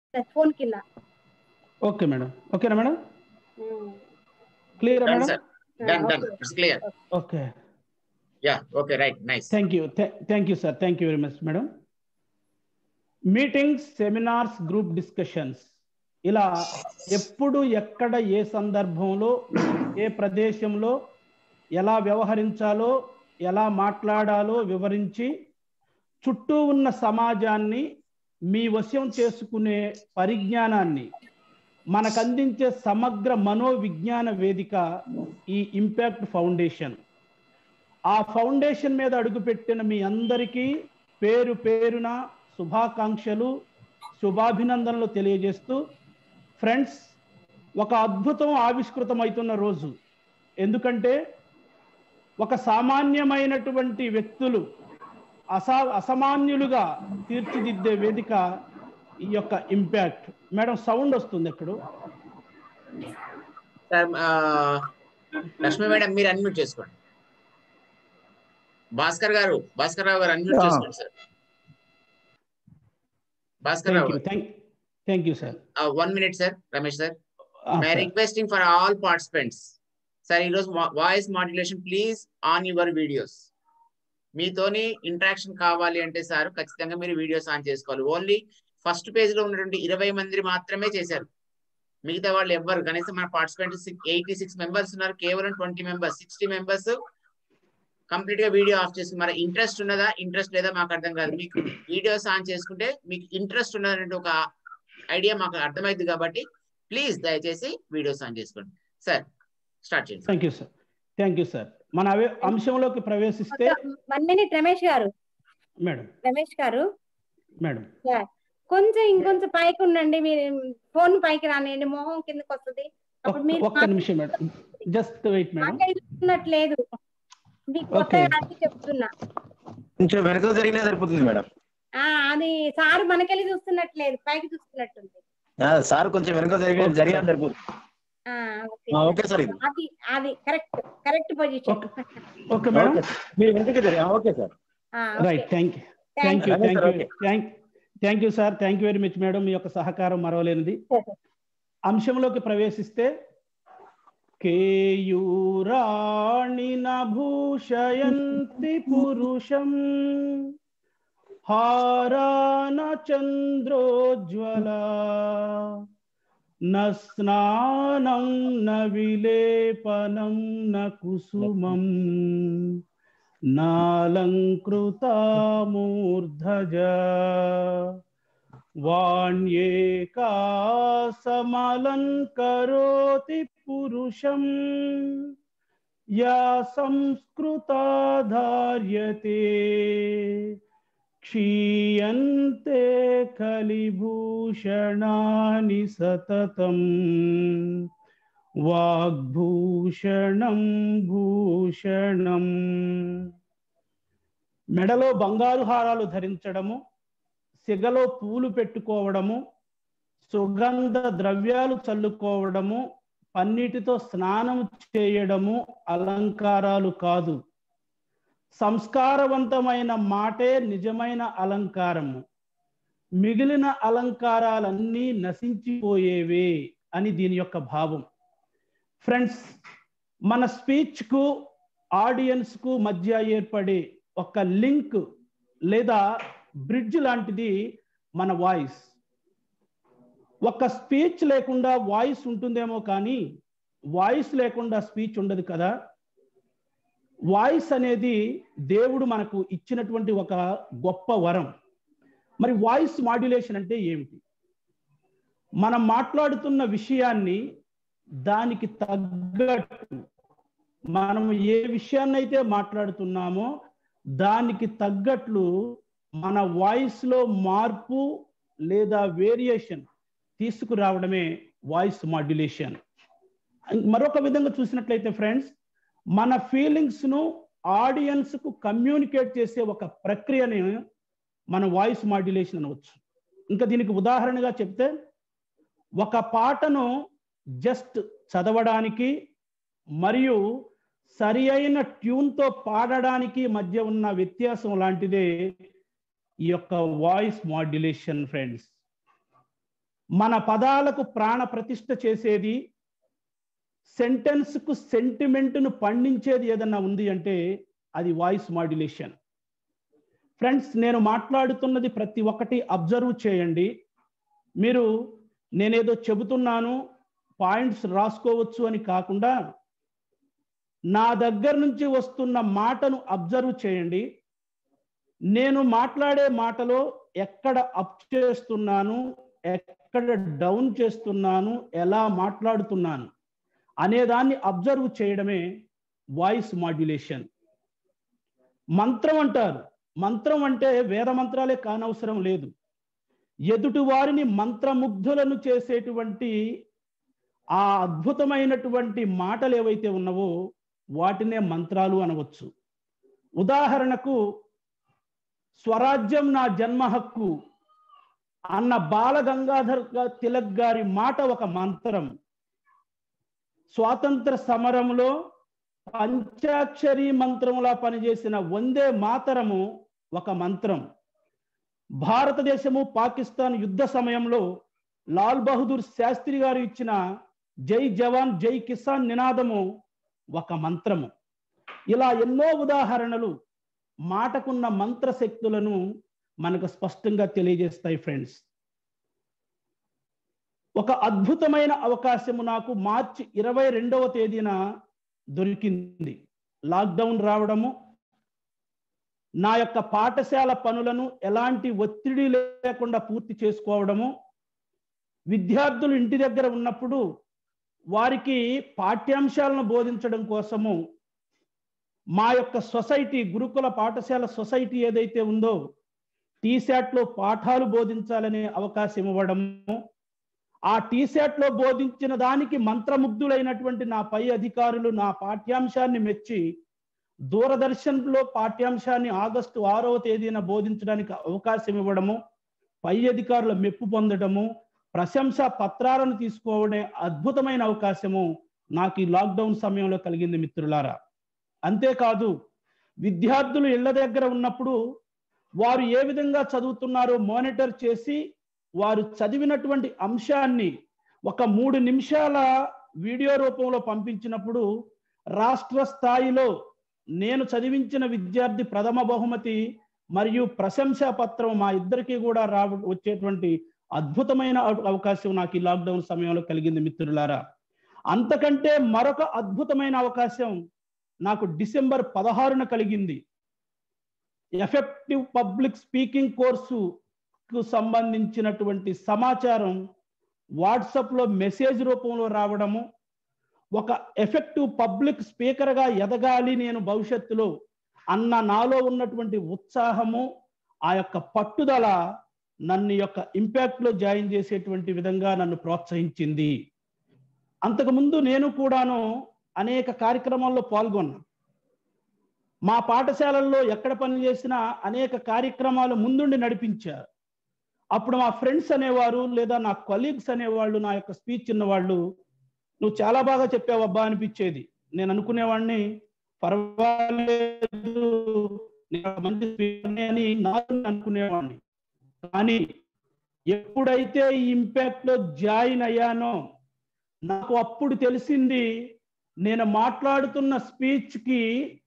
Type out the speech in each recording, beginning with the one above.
Phone కింద okay madam ఓకేనా madam క్లియరా Done, madam sir. Done, done. It's clear. Okay Yeah. Okay. Right. Nice. Thank you thank you sir thank you very much madam meetings seminars group discussions ఇలా ఎప్పుడు ఎక్కడ ఏ సందర్భంలో ఏ ప్రదేశంలో ఎలా వ్యవహరించాలో ఎలా మాట్లాడాలో వివరించి చుట్టూ ఉన్న సమాజాన్ని మీ వశం చేసుకునే పరిజ్ఞానాన్ని మనకు అందించే సమగ్ర మనోవిజ్ఞాన వేదిక ఈ ఇంపాక్ట్ ఫౌండేషన్ ఆ ఫౌండేషన్ మీద అడుగుపెట్టిన మీ అందరికీ పేరు పేరున శుభాకాంక్షలు శుభాభినందనలు తెలియజేస్తూ ఫ్రెండ్స్ ఒక అద్భుతం ఆవిష్కృతమవుతున్న రోజు ఎందుకంటే ఒక సామాన్యమైనటువంటి వ్యక్తులు అసా అసామాన్యులుగా తీర్చిదిద్దే వేదిక ఈ యొక్క ఇంపాక్ట్ మేడం సౌండ్ వస్తుంది ఎక్కడ సార్ ఆ, లక్ష్మి మేడం మీరు అన్మ్యూట్ చేసుకోండి భాస్కర్ గారు భాస్కర్ రావు గారు అన్మ్యూట్ ఆ. చేసుకోండి sir Bhaskar Rao thank you thank thank you sir one minute sir Ramesh sir my requesting for all participants sir ఈరోజు voice modulation please on your videos మీతోని ఇంటరాక్షన్ కావాలి అంటే సార్ ఖచ్చితంగా మీరు వీడియోస్ ఆన్ చేసుకోవాలి ఓన్లీ ఫస్ట్ పేజ్ లో ఉన్నటువంటి ఇరవై మంది మాత్రమే చేశారు మిగతా వాళ్ళు ఎవ్వరు కనీసం మన పార్టిసిపెంట్స్ ఎయిటీ సిక్స్ మెంబర్స్ ఉన్నారు కేవలం twenty members sixty members complete గా వీడియో ఆఫ్ చేసుకుని మరి ఇంట్రెస్ట్ ఉన్నదా ఇంట్రెస్ట్ లేదా మాకు అర్థం కాదు మీకు వీడియోస్ ఆన్ చేసుకుంటే మీకు ఇంట్రెస్ట్ ఉన్నదంటే ఒక ఐడియా మాకు అర్థమైంది కాబట్టి ప్లీజ్ దయచేసి వీడియోస్ ఆన్ చేసుకోండి సార్ స్టార్ట్ చేయండి thank you sir thank you sir మన అవే అంశంలోకి ప్రవేశిస్తే వన్ మినిట్ రమేష్ గారు మేడం రమేష్ గారు మేడం కొంచెం ఇంకొంచెం పైకి ఉండండి మీరు ఫోన్ పైకి రానియండి మొహం కిందకి వస్తుంది అప్పుడు ఒక్క- మీరు ఒక్క నిమిషం మేడం జస్ట్ వెయిట్ మేడం మాట్లాడుతున్నట్లేదు మీకు కొత్త Okay. కాబట్టి చెప్తున్నా కొంచెం వెనక జరిగినా సరిపోతుంది మేడం ఆ అది సార్ మనకెళ్ళి చూస్తున్నట్లేదు పైకి చూస్తున్నట్టుంది ఆ, సార్ కొంచెం వెనక జరిగిన జరిగినా సరిపోతుంది ఆ, ఓకే. ఆ, ఓకే సార్ ఇది అది అది correct correct position okay madam okay. మీరు వెనకకి జరిగి ఆ, okay sir right thank you thank you Thank you. Thank you thank thank you sir thank you very much madam మీ యొక్క సహకారం మరవలేనిది అంశంలోకి ప్రవేశిస్తే కేయూరాణి నభూషయంతి పురుషం హారాన చంద్రోజ్వల న స్నానం న విలేపనం న కుసుమం నాలంకృతామూర్ధజ వాణ్యేకా సమలంకరోతి పురుషం యా సంస్కృతా ధార్యతే క్షీయంతే కలిభూషణాని సతతం వాగ్భూషణం భూషణం మెడలో బంగారు హారాలు ధరించడము సిగలో పూలు పెట్టుకోవడము సుగంధ ద్రవ్యాలు చల్లుకోవడము పన్నీటితో స్నానం చేయడము అలంకారాలు కాదు సంస్కారవంతమైన మాటే నిజమైన అలంకారము మిగిలిన అలంకారాలన్నీ నశించిపోయేవే అని దీని యొక్క భావం ఫ్రెండ్స్ మన స్పీచ్కు ఆడియన్స్కు మధ్య ఏర్పడే ఒక లింక్ లేదా బ్రిడ్జ్ లాంటిది మన వాయిస్ ఒక స్పీచ్ లేకుండా వాయిస్ ఉంటుందేమో కానీ వాయిస్ లేకుండా స్పీచ్ ఉండదు కదా వాయిస్ అనేది దేవుడు మనకు ఇచ్చినటువంటి ఒక గొప్ప వరం మరి వాయిస్ మాడ్యులేషన్ అంటే ఏమిటి మనం మాట్లాడుతున్న విషయాన్ని దానికి తగ్గట్టు మనం ఏ విషయాన్ని అయితే మాట్లాడుతున్నామో దానికి తగ్గట్లు మన వాయిస్ లో మార్పు లేదా వేరియేషన్ తీసుకురావడమే వాయిస్ మాడ్యులేషన్ మరొక విధంగా చూసినట్లయితే ఫ్రెండ్స్ మన ఫీలింగ్స్ ను ఆడియన్స్ కు కమ్యూనికేట్ చేసే ఒక ప్రక్రియని మన వాయిస్ మాడ్యులేషన్ అనవచ్చు ఇంకా దీనికి ఉదాహరణగా చెప్తే ఒక పాటను జస్ట్ చదవడానికి మరియు సరి అయిన ట్యూన్తో పాడడానికి మధ్య ఉన్న వ్యత్యాసం లాంటిదే ఈ యొక్క వాయిస్ మాడ్యులేషన్ ఫ్రెండ్స్ మన పదాలకు ప్రాణ ప్రతిష్ఠ చేసేది సెంటెన్స్కు సెంటిమెంట్ను పండించేది ఏదన్నా ఉంది అంటే అది వాయిస్ మాడ్యులేషన్ ఫ్రెండ్స్ నేను మాట్లాడుతున్నది ప్రతి ఒక్కటి అబ్జర్వ్ చేయండి మీరు నేనేదో చెబుతున్నాను పాయింట్స్ రాసుకోవచ్చు అని కాకుండా నా దగ్గర నుంచి వస్తున్న మాటను అబ్జర్వ్ చేయండి నేను మాట్లాడే మాటలో ఎక్కడ అప్ చేస్తున్నాను ఎక్కడ డౌన్ చేస్తున్నాను ఎలా మాట్లాడుతున్నాను అనేదాన్ని అబ్జర్వ్ చేయడమే వాయిస్ మాడ్యులేషన్ మంత్రం అంటారు మంత్రం అంటే వేద మంత్రాలే కానవసరం లేదు ఎదుటి వారిని మంత్రముగ్ధులను చేసేటువంటి ఆ అద్భుతమైనటువంటి మాటలు ఏవైతే ఉన్నావో వాటినే మంత్రాలు అనవచ్చు ఉదాహరణకు స్వరాజ్యం నా జన్మ హక్కు అన్న బాల గంగాధర్ తిలక్ గారి మాట ఒక మంత్రం స్వాతంత్ర సమరంలో పంచాక్షరి మంత్రములా పనిచేసిన వందే మాతరము ఒక మంత్రం భారతదేశము పాకిస్తాన్ యుద్ధ సమయంలో లాల్ బహదూర్ శాస్త్రి గారు ఇచ్చిన జై జవాన్ జై కిసాన్ నినాదము ఒక మంత్రము ఇలా ఎన్నో ఉదాహరణలు మాటకున్న మంత్ర శక్తులను మనకు స్పష్టంగా తెలియజేస్తాయి ఫ్రెండ్స్ ఒక అద్భుతమైన అవకాశము నాకు మార్చి ఇరవై రెండవ తేదీన దొరికింది లాక్డౌన్ రావడము నా యొక్క పాఠశాల పనులను ఎలాంటి ఒత్తిడి లేకుండా పూర్తి చేసుకోవడము విద్యార్థులు ఇంటి దగ్గర ఉన్నప్పుడు వారికి పాఠ్యాంశాలను బోధించడం కోసము మా యొక్క సొసైటీ గురుకుల పాఠశాల సొసైటీ ఏదైతే ఉందో టీశాట్లో పాఠాలు బోధించాలనే అవకాశం ఇవ్వడము ఆ టీశాట్లో బోధించిన దానికి మంత్రముగ్ధులైనటువంటి నా పై అధికారులు నా పాఠ్యాంశాన్ని మెచ్చి దూరదర్శన్లో పాఠ్యాంశాన్ని ఆగస్టు ఆరవ తేదీన బోధించడానికి అవకాశం ఇవ్వడము పై అధికారుల మెప్పు పొందడము ప్రశంస పత్రాలను తీసుకోవడే అద్భుతమైన అవకాశము నాకు ఈ లాక్డౌన్ సమయంలో కలిగింది మిత్రులారా అంతేకాదు విద్యార్థులు ఇళ్ల దగ్గర ఉన్నప్పుడు వారు ఏ విధంగా చదువుతున్నారో మానిటర్ చేసి వారు చదివినటువంటి అంశాన్ని ఒక మూడు నిమిషాల వీడియో రూపంలో పంపించినప్పుడు రాష్ట్ర స్థాయిలో నేను చదివించిన విద్యార్థి ప్రథమ బహుమతి మరియు ప్రశంసా పత్రం మా ఇద్దరికి కూడా రా వచ్చేటువంటి అద్భుతమైన అవకాశం నాకు ఈ లాక్డౌన్ సమయంలో కలిగింది మిత్రులారా అంతకంటే మరొక అద్భుతమైన అవకాశం నాకు డిసెంబర్ పదహారున కలిగింది ఎఫెక్టివ్ పబ్లిక్ స్పీకింగ్ కోర్సుకు సంబంధించినటువంటి సమాచారం వాట్సాప్లో మెసేజ్ రూపంలో రావడము ఒక ఎఫెక్టివ్ పబ్లిక్ స్పీకర్గా ఎదగాలి నేను భవిష్యత్తులో అన్న నాలో ఉన్నటువంటి ఉత్సాహము ఆ యొక్క పట్టుదల నన్ను యొక్క ఇంపాక్ట్లో జాయిన్ చేసేటువంటి విధంగా నన్ను ప్రోత్సహించింది అంతకుముందు నేను కూడాను అనేక కార్యక్రమాల్లో పాల్గొన్నా మా పాఠశాలల్లో ఎక్కడ పని చేసినా అనేక కార్యక్రమాలు ముందుండి నడిపించారు అప్పుడు మా ఫ్రెండ్స్ అనేవారు లేదా నా కొలీగ్స్ అనేవాళ్ళు నా యొక్క స్పీచ్ ఉన్నవాళ్ళు నువ్వు చాలా బాగా చెప్పావు అబ్బా అనిపించేది నేను అనుకునేవాడిని పర్వాలేదు నేను మంచి స్పీకర్ని అని నాకు అనుకునేవాడిని కానీ ఎప్పుడైతే ఈ ఇంపాక్ట్ లో జాయిన్ అయ్యానో నాకు అప్పుడు తెలిసింది నేను మాట్లాడుతున్న స్పీచ్ కి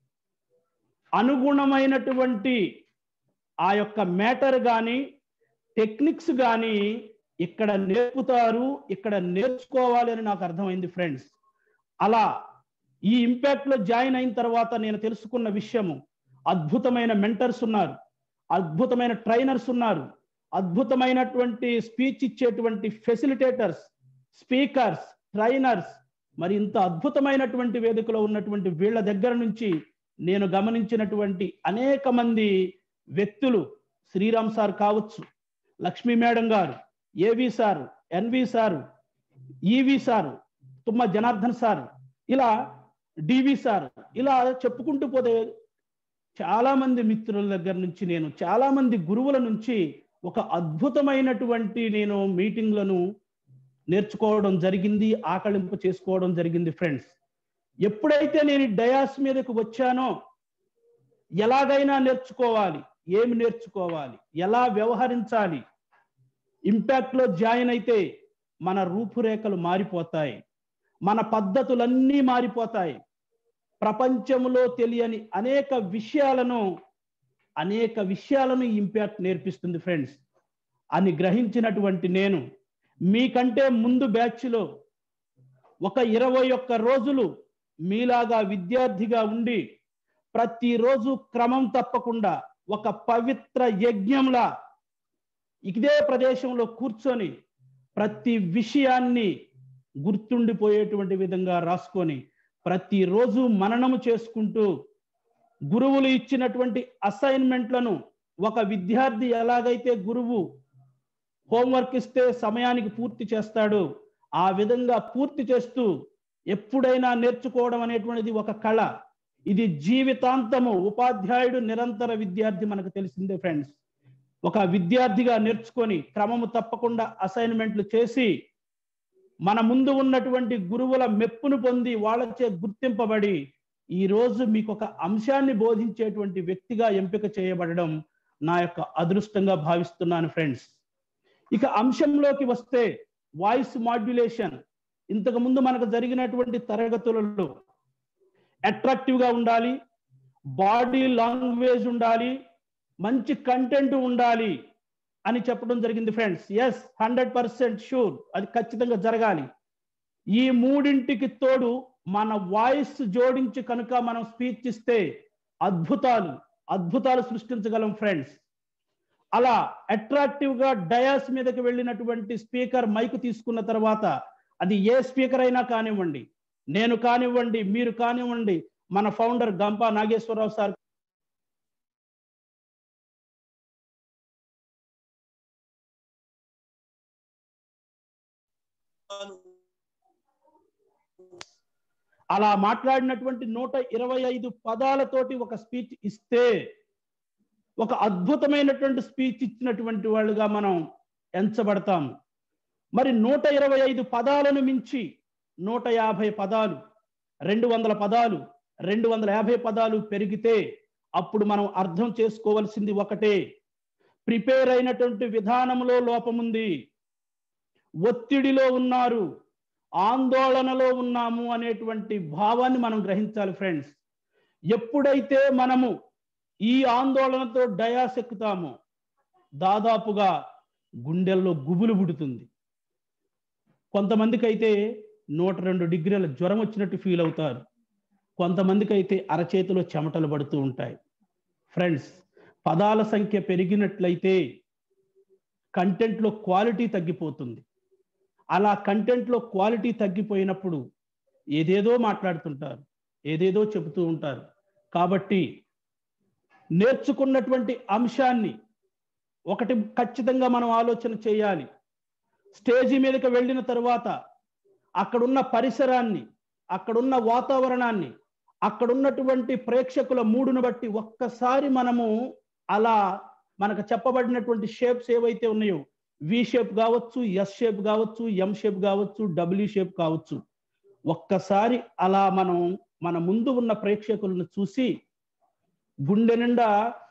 అనుగుణమైనటువంటి ఆ యొక్క మ్యాటర్ కానీ టెక్నిక్స్ కానీ ఇక్కడ నేర్పుతారు ఇక్కడ నేర్చుకోవాలి అని నాకు అర్థమైంది ఫ్రెండ్స్ అలా ఈ ఇంపాక్ట్ లో జాయిన్ అయిన తర్వాత నేను తెలుసుకున్న విషయము అద్భుతమైన మెంటర్స్ ఉన్నారు అద్భుతమైన ట్రైనర్స్ ఉన్నారు అద్భుతమైనటువంటి స్పీచ్ ఇచ్చేటువంటి ఫెసిలిటేటర్స్ స్పీకర్స్ ట్రైనర్స్ మరి ఇంత అద్భుతమైనటువంటి వేదికలో ఉన్నటువంటి వీళ్ళ దగ్గర నుంచి నేను గమనించినటువంటి అనేక మంది వ్యక్తులు శ్రీరామ్ సార్ కావచ్చు లక్ష్మీ మేడం గారు AV sir NV sir EV sir Tumma Janardhan sir ఇలా డివి సార్ ఇలా చెప్పుకుంటూ పోతే చాలా మంది మిత్రుల దగ్గర నుంచి నేను చాలా మంది గురువుల నుంచి ఒక అద్భుతమైనటువంటి నేను మీటింగ్లను నేర్చుకోవడం జరిగింది ఆకలింపు చేసుకోవడం జరిగింది ఫ్రెండ్స్ ఎప్పుడైతే నేను డయాస్ మీదకు వచ్చానో ఎలాగైనా నేర్చుకోవాలి ఏమి నేర్చుకోవాలి ఎలా వ్యవహరించాలి ఇంపాక్ట్ లో జాయిన్ అయితే మన రూపురేఖలు మారిపోతాయి మన పద్ధతులన్నీ మారిపోతాయి ప్రపంచంలో తెలియని అనేక విషయాలను అనేక విషయాలను ఇంపాక్ట్ నేర్పిస్తుంది ఫ్రెండ్స్ అని గ్రహించినటువంటి నేను మీకంటే ముందు బ్యాచ్లో ఒక ఇరవై ఒక్క రోజులు మీలాగా విద్యార్థిగా ఉండి ప్రతిరోజు క్రమం తప్పకుండా ఒక పవిత్ర యజ్ఞంలా ఇదే ప్రదేశంలో కూర్చొని ప్రతి విషయాన్ని గుర్తుండిపోయేటువంటి విధంగా రాసుకొని ప్రతిరోజు మననము చేసుకుంటూ గురువులు ఇచ్చినటువంటి అసైన్మెంట్లను ఒక విద్యార్థి ఎలాగైతే గురువు హోంవర్క్ ఇస్తే సమయానికి పూర్తి చేస్తాడు ఆ విధంగా పూర్తి చేస్తూ ఎప్పుడైనా నేర్చుకోవడం అనేటువంటిది ఒక కళ ఇది జీవితాంతము ఉపాధ్యాయుడు నిరంతర విద్యార్థి మనకు తెలిసిందే ఫ్రెండ్స్ ఒక విద్యార్థిగా నేర్చుకొని క్రమము తప్పకుండా అసైన్మెంట్లు చేసి మన ముందు ఉన్నటువంటి గురువుల మెప్పును పొంది వాళ్ళచే గుర్తింపబడి ఈ రోజు మీకు ఒక అంశాన్ని బోధించేటువంటి వ్యక్తిగా ఎంపిక చేయబడడం నా యొక్క అదృష్టంగా భావిస్తున్నాను ఫ్రెండ్స్ ఇక అంశంలోకి వస్తే వాయిస్ మాడ్యులేషన్ ఇంతకు ముందు మనకు జరిగినటువంటి తరగతులలో అట్రాక్టివ్ గా ఉండాలి బాడీ లాంగ్వేజ్ ఉండాలి మంచి కంటెంట్ ఉండాలి అని చెప్పడం జరిగింది friends yes hundred percent sure అది ఖచ్చితంగా జరగాలి ఈ మూడింటికి తోడు మన వాయిస్ జోడించి కనుక మనం స్పీచ్ ఇస్తే అద్భుతాలు అద్భుతాలు సృష్టించగలం ఫ్రెండ్స్ అలా అట్రాక్టివ్ గా డయాస్ మీదకి వెళ్ళినటువంటి స్పీకర్ మైక్ తీసుకున్న తర్వాత అది ఏ స్పీకర్ అయినా కానివ్వండి నేను కానివ్వండి మీరు కానివ్వండి మన ఫౌండర్ గంపా నాగేశ్వరరావు సార్ అలా మాట్లాడినటువంటి నూట ఇరవై ఐదు పదాలతోటి ఒక స్పీచ్ ఇస్తే ఒక అద్భుతమైనటువంటి స్పీచ్ ఇచ్చినటువంటి వాళ్ళుగా మనం ఎంచబడతాం మరి నూట ఇరవై ఐదు పదాలను మించి నూట యాభై పదాలు రెండు వందల పదాలు రెండు వందల యాభై పదాలు పెరిగితే అప్పుడు మనం అర్థం చేసుకోవలసింది ఒకటే ప్రిపేర్ అయినటువంటి విధానంలో లోపముంది ఒత్తిడిలో ఉన్నారు ఆందోళనలో ఉన్నాము అనేటువంటి భావాన్ని మనం గ్రహించాలి ఫ్రెండ్స్ ఎప్పుడైతే మనము ఈ ఆందోళనతో డయాస్ ఎక్కుతామో దాదాపుగా గుండెల్లో గుబులు పుడుతుంది కొంతమందికి అయితే నూట రెండు డిగ్రీల జ్వరం వచ్చినట్టు ఫీల్ అవుతారు కొంతమందికి అయితే అరచేతిలో చెమటలు పడుతూ ఉంటాయి ఫ్రెండ్స్ పదాల సంఖ్య పెరిగినట్లయితే కంటెంట్లో క్వాలిటీ తగ్గిపోతుంది అలా కంటెంట్లో క్వాలిటీ తగ్గిపోయినప్పుడు ఏదేదో మాట్లాడుతుంటారు ఏదేదో చెబుతూ ఉంటారు కాబట్టి నేర్చుకున్నటువంటి అంశాన్ని ఒకటి ఖచ్చితంగా మనం ఆలోచన చేయాలి స్టేజి మీదకి వెళ్ళిన తరువాత అక్కడున్న పరిసరాన్ని అక్కడున్న వాతావరణాన్ని అక్కడున్నటువంటి ప్రేక్షకుల మూడును బట్టి ఒక్కసారి మనము అలా మనకు చెప్పబడినటువంటి షేప్స్ ఏవైతే ఉన్నాయో వి షేప్ కావచ్చు ఎస్ షేప్ కావచ్చు ఎం షేప్ కావచ్చు డబ్ల్యూ షేప్ కావచ్చు ఒక్కసారి అలా మనం మన ముందు ఉన్న ప్రేక్షకులను చూసి గుండె నిండా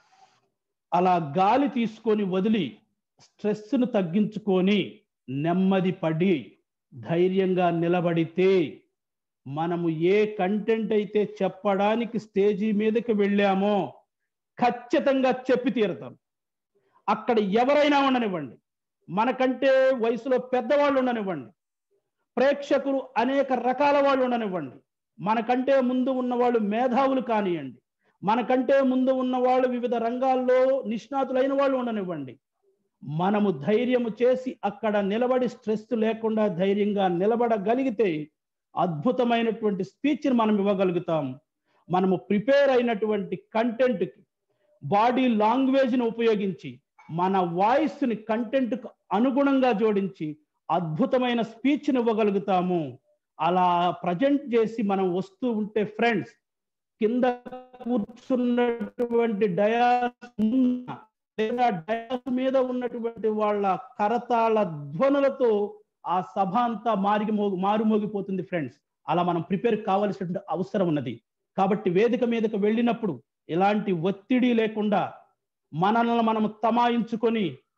అలా గాలి తీసుకొని వదిలి స్ట్రెస్ను తగ్గించుకొని నెమ్మది పడి ధైర్యంగా నిలబడితే మనము ఏ కంటెంట్ అయితే చెప్పడానికి స్టేజీ మీదకి వెళ్ళామో ఖచ్చితంగా చెప్పి తీరుతాం అక్కడ ఎవరైనా ఉండనివ్వండి మనకంటే వయసులో పెద్దవాళ్ళు ఉండనివ్వండి ప్రేక్షకులు అనేక రకాల వాళ్ళు ఉండనివ్వండి మనకంటే ముందు ఉన్నవాళ్ళు మేధావులు కానివ్వండి మనకంటే ముందు ఉన్నవాళ్ళు వివిధ రంగాల్లో నిష్ణాతులైన వాళ్ళు ఉండనివ్వండి మనము ధైర్యము చేసి అక్కడ నిలబడి స్ట్రెస్ లేకుండా ధైర్యంగా నిలబడగలిగితే అద్భుతమైనటువంటి స్పీచ్ని మనం ఇవ్వగలుగుతాం మనము ప్రిపేర్ అయినటువంటి కంటెంట్కి బాడీ లాంగ్వేజ్ని ఉపయోగించి మన వాయిస్ని కంటెంట్కు అనుగుణంగా జోడించి అద్భుతమైన స్పీచ్ని ఇవ్వగలుగుతాము అలా ప్రజెంట్ చేసి మనం వస్తూ ఉంటే ఫ్రెండ్స్ కింద కూర్చున్నటువంటి డయాస్ లేదా డయాస్ మీద ఉన్నటువంటి వాళ్ళ కరతాళ ధ్వనులతో ఆ సభ అంతా మారి మారుమోగిపోతుంది ఫ్రెండ్స్ అలా మనం ప్రిపేర్ కావలసినటువంటి అవసరం ఉన్నది కాబట్టి వేదిక మీదకి వెళ్ళినప్పుడు ఎలాంటి ఒత్తిడి లేకుండా మనల్ని మనం తమాయించుకొని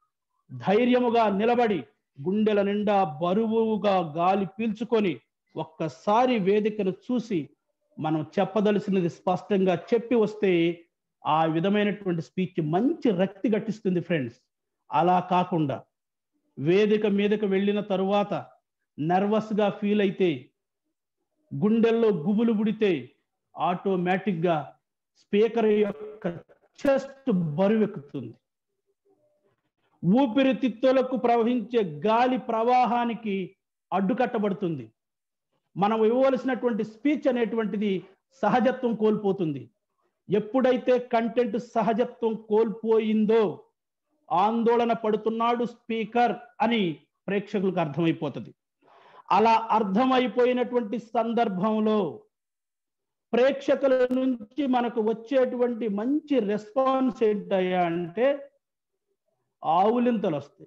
ధైర్యముగా నిలబడి గుండెల నిండా బరువుగా గాలి పీల్చుకొని ఒక్కసారి వేదికను చూసి మనం చెప్పదలసినది స్పష్టంగా చెప్పి వస్తే ఆ విధమైనటువంటి స్పీచ్ మంచి రక్తి గట్టిస్తుంది ఫ్రెండ్స్ అలా కాకుండా వేదిక మీదకి వెళ్ళిన తరువాత నర్వస్గా ఫీల్ అయితే గుండెల్లో గుబులు పుడితే ఆటోమేటిక్గా స్పీకర్ యొక్క చెస్ట్ బరువెక్కుతుంది ఊపిరితిత్తులకు ప్రవహించే గాలి ప్రవాహానికి అడ్డుకట్టబడుతుంది మనం ఇవ్వవలసినటువంటి స్పీచ్ అనేటువంటిది సహజత్వం కోల్పోతుంది ఎప్పుడైతే కంటెంట్ సహజత్వం కోల్పోయిందో ఆందోళన పడుతున్నాడు స్పీకర్ అని ప్రేక్షకులకు అర్థమైపోతుంది అలా అర్థమైపోయినటువంటి సందర్భంలో ప్రేక్షకుల నుంచి మనకు వచ్చేటువంటి మంచి రెస్పాన్స్ ఏంటయ్యా అంటే ఆవులింతలు వస్తాయి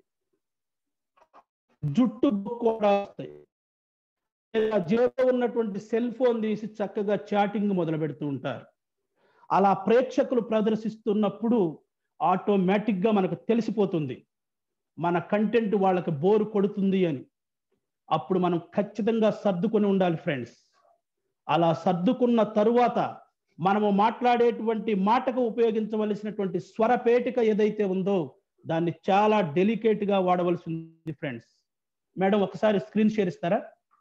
జుట్టు కూడా వస్తాయి లేదా జేబులో ఉన్నటువంటి సెల్ ఫోన్ తీసి చక్కగా చాటింగ్ మొదలు పెడుతూ ఉంటారు అలా ప్రేక్షకులు ప్రదర్శిస్తున్నప్పుడు ఆటోమేటిక్గా మనకు తెలిసిపోతుంది మన కంటెంట్ వాళ్ళకి బోరు కొడుతుంది అని అప్పుడు మనం ఖచ్చితంగా సర్దుకొని ఉండాలి ఫ్రెండ్స్ అలా సర్దుకున్న తరువాత మనము మాట్లాడేటువంటి మాటకు ఉపయోగించవలసినటువంటి స్వరపేటిక ఏదైతే ఉందో దాన్ని చాలా డెలికేట్గా వాడవలసి ఉంది ఫ్రెండ్స్ మేడం ఒకసారి స్క్రీన్ షేర్ ఇస్తారా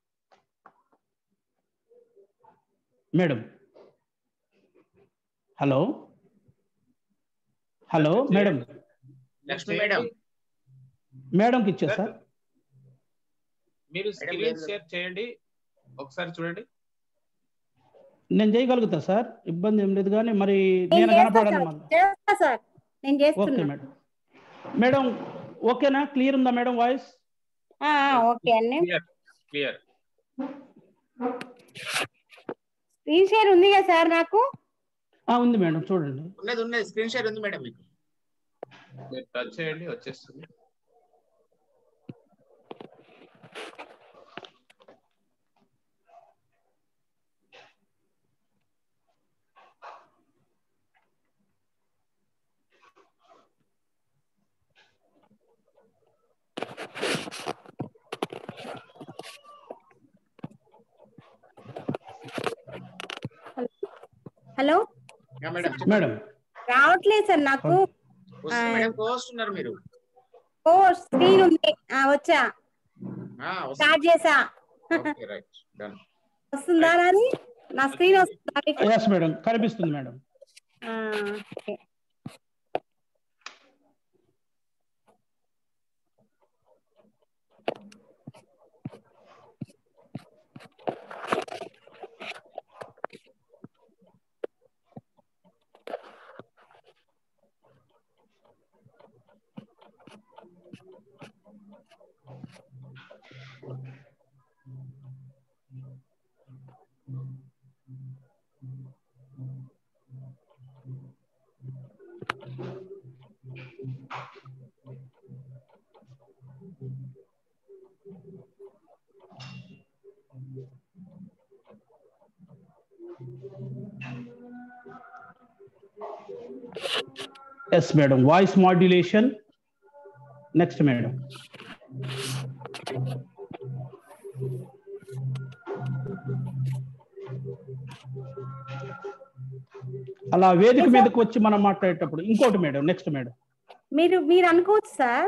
madam hello hello madam Lakshmi madam మేడంకి ఇచ్చా సార్ మీరు మేడం, స్క్రీన్ లేదు. షేర్ చేయండి ఒకసారి చూడండి నేను చేయగలుగుతా సార్ ఇబ్బంది ఏం లేదు కానీ మరి నేను నేను చేస్తా కనపడాను సార్ మళ్ళీ చేస్తా సార్ నేను ఓకే చేస్తున్నా మేడం మేడం ఓకేనా క్లియర్ ఉందా మేడం వాయిస్ ఆ, ఆ, ఓకే అండి క్లియర్ క్లియర్ స్క్రీన్ షేర్ ఉంది కదా సార్ నాకు ఉంది మేడం చూడండి ఉన్నది ఉన్నది స్క్రీన్ షేర్ ఉంది మేడం మీకు మీరు టచ్ చేయండి వచ్చేస్తుంది హలో యా మేడం మేడం రావట్లేదు సార్ నాకు వస్తుంది మేడం పోస్ట్ ఉన్నారు మీరు ఓ స్క్రీన్ ఉంది ఆ, వచ్చా ఆ, వస్తుంది స్టార్ట్ చేసా ఓకే రైట్ డన్ వస్తుందా నాది నా స్క్రీన్ వస్తుందా మీకు? ఎస్ మేడం కనిపిస్తుంది మేడం ఆ, okay. Yes madam voice modulation next madam అలా వేదిక మీదకి వచ్చి మనం మాట్లాడేటప్పుడు ఇంకోటి మేడం నెక్స్ట్ మేడం మీరు మీరు అనుకోవచ్చు సార్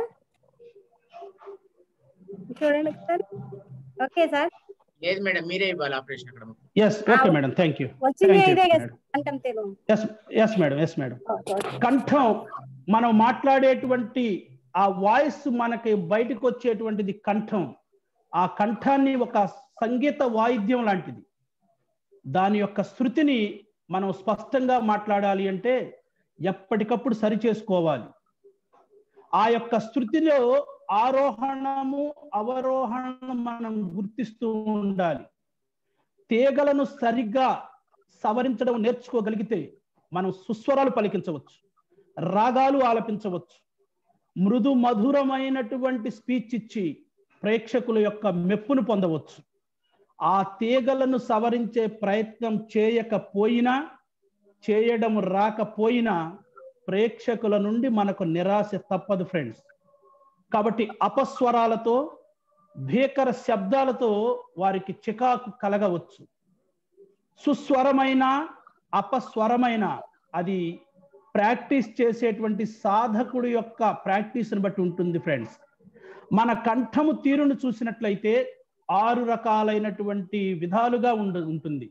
చూడండి సార్ ఓకే సార్ లేదు మేడం మీరే ఇవ్వాలి ఆపరేషన్ అక్కడ yes okay madam thank you వచ్చింది Thank you, ఇదే కదా madam. అంటాం Telugu yes yes madam yes madam okay, okay. కంఠం మనం మాట్లాడేటువంటి ఆ వాయిస్ మనకి బయటకు వచ్చేటువంటిది కంఠం ఆ కంఠాన్ని ఒక సంగీత వాయిద్యం లాంటిది దాని యొక్క శృతిని మనం స్పష్టంగా మాట్లాడాలి అంటే ఎప్పటికప్పుడు సరి చేసుకోవాలి ఆ యొక్క శృతిలో ఆరోహణము అవరోహణం మనం గుర్తిస్తూ ఉండాలి తీగలను సరిగ్గా సవరించడం నేర్చుకోగలిగితే మనం సుస్వరాలు పలికించవచ్చు రాగాలు ఆలపించవచ్చు మృదు మధురమైనటువంటి స్పీచ్ ఇచ్చి ప్రేక్షకుల యొక్క మెప్పును పొందవచ్చు ఆ తీగలను సవరించే ప్రయత్నం చేయకపోయినా చేయడం రాకపోయినా ప్రేక్షకుల నుండి మనకు నిరాశ తప్పదు ఫ్రెండ్స్ కాబట్టి అపస్వరాలతో భీకర శబ్దాలతో వారికి చికాకు కలగవచ్చు సుస్వరమైన అపస్వరమైన అది ప్రాక్టీస్ చేసేటువంటి సాధకుడు యొక్క ప్రాక్టీస్ని బట్టి ఉంటుంది ఫ్రెండ్స్ మన కంఠము తీరును చూసినట్లయితే ఆరు రకాలైనటువంటి విధాలుగా ఉండ ఉంటుంది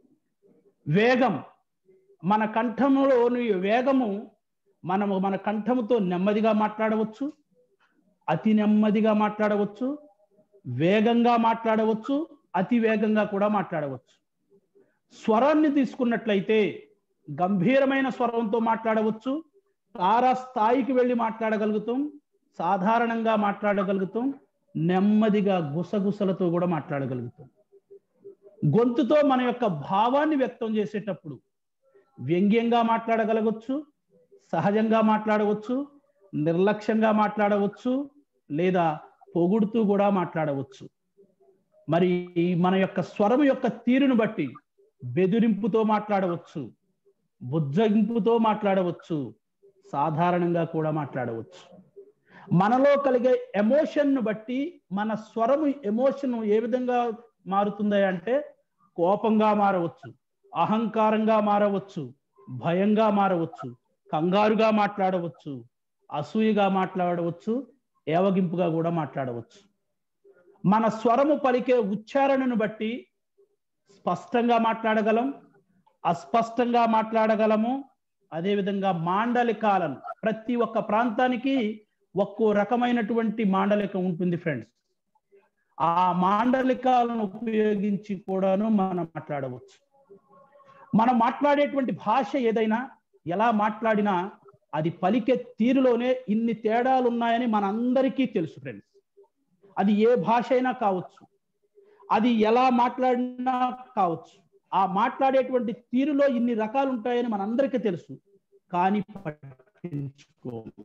వేగం మన కంఠములోని వేగము మనము మన కంఠముతో నెమ్మదిగా మాట్లాడవచ్చు అతి నెమ్మదిగా మాట్లాడవచ్చు వేగంగా మాట్లాడవచ్చు అతి వేగంగా కూడా మాట్లాడవచ్చు స్వరాన్ని తీసుకున్నట్లయితే గంభీరమైన స్వరంతో మాట్లాడవచ్చు తారా స్థాయికి వెళ్ళి మాట్లాడగలుగుతాం సాధారణంగా మాట్లాడగలుగుతాం నెమ్మదిగా గుసగుసలతో కూడా మాట్లాడగలుగుతాం గొంతుతో మన యొక్క భావాన్ని వ్యక్తం చేసేటప్పుడు వ్యంగ్యంగా మాట్లాడగలగవచ్చు సహజంగా మాట్లాడవచ్చు నిర్లక్ష్యంగా మాట్లాడవచ్చు లేదా పొగుడుతూ కూడా మాట్లాడవచ్చు మరి మన యొక్క స్వరం యొక్క తీరును బట్టి బెదిరింపుతో మాట్లాడవచ్చు బుజ్జగింపుతో మాట్లాడవచ్చు సాధారణంగా కూడా మాట్లాడవచ్చు మనలో కలిగే ఎమోషన్ను బట్టి మన స్వరము ఎమోషన్ ఏ విధంగా మారుతుంది అంటే కోపంగా మారవచ్చు అహంకారంగా మారవచ్చు భయంగా మారవచ్చు కంగారుగా మాట్లాడవచ్చు అసూయగా మాట్లాడవచ్చు ఏవగింపుగా కూడా మాట్లాడవచ్చు మన స్వరము పలికే ఉచ్చారణను బట్టి స్పష్టంగా మాట్లాడగలం అస్పష్టంగా మాట్లాడగలము అదేవిధంగా మాండలికాలను ప్రతి ఒక్క ప్రాంతానికి ఒక్కో రకమైనటువంటి మాండలికం ఉంటుంది ఫ్రెండ్స్ ఆ మాండలికాలను ఉపయోగించి కూడాను మనం మాట్లాడవచ్చు మనం మాట్లాడేటువంటి భాష ఏదైనా ఎలా మాట్లాడినా అది పలికే తీరులోనే ఇన్ని తేడాలు ఉన్నాయని మనందరికీ తెలుసు ఫ్రెండ్స్ అది ఏ భాష అయినా కావచ్చు అది ఎలా మాట్లాడినా కావచ్చు ఆ మాట్లాడేటువంటి తీరులో ఇన్ని రకాలు ఉంటాయని మనందరికీ తెలుసు కానీ పట్టించుకోము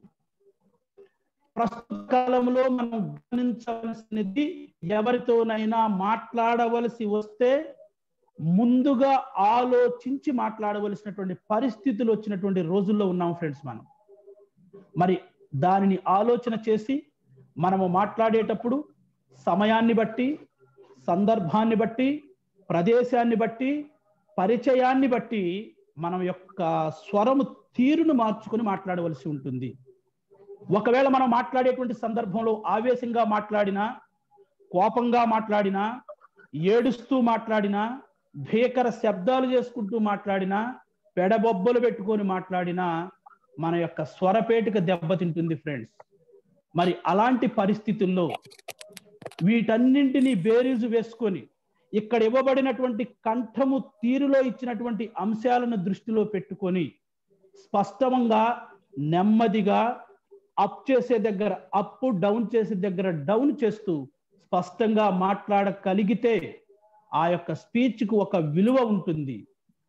ప్రస్తుత కాలంలో మనం గమనించవలసినది ఎవరితోనైనా మాట్లాడవలసి వస్తే ముందుగా ఆలోచించి మాట్లాడవలసినటువంటి పరిస్థితులు వచ్చినటువంటి రోజుల్లో ఉన్నాం ఫ్రెండ్స్ మనం మరి దానిని ఆలోచన చేసి మనము మాట్లాడేటప్పుడు సమయాన్ని బట్టి సందర్భాన్ని బట్టి ప్రదేశాన్ని బట్టి పరిచయాన్ని బట్టి మనం యొక్క స్వరము తీరును మార్చుకొని మాట్లాడవలసి ఉంటుంది ఒకవేళ మనం మాట్లాడేటువంటి సందర్భంలో ఆవేశంగా మాట్లాడినా కోపంగా మాట్లాడినా ఏడుస్తూ మాట్లాడినా భీకర శబ్దాలు చేసుకుంటూ మాట్లాడినా పెడబొబ్బలు పెట్టుకొని మాట్లాడినా మన యొక్క స్వరపేటిక దెబ్బతింటుంది ఫ్రెండ్స్ మరి అలాంటి పరిస్థితుల్లో వీటన్నింటినీ బేరీజు వేసుకొని ఇక్కడ ఇవ్వబడినటువంటి కంఠము తీరులో ఇచ్చినటువంటి అంశాలను దృష్టిలో పెట్టుకొని స్పష్టంగా నెమ్మదిగా అప్ చేసే దగ్గర అప్ డౌన్ చేసే దగ్గర డౌన్ చేస్తూ స్పష్టంగా మాట్లాడగలిగితే ఆ యొక్క స్పీచ్ కు ఒక విలువ ఉంటుంది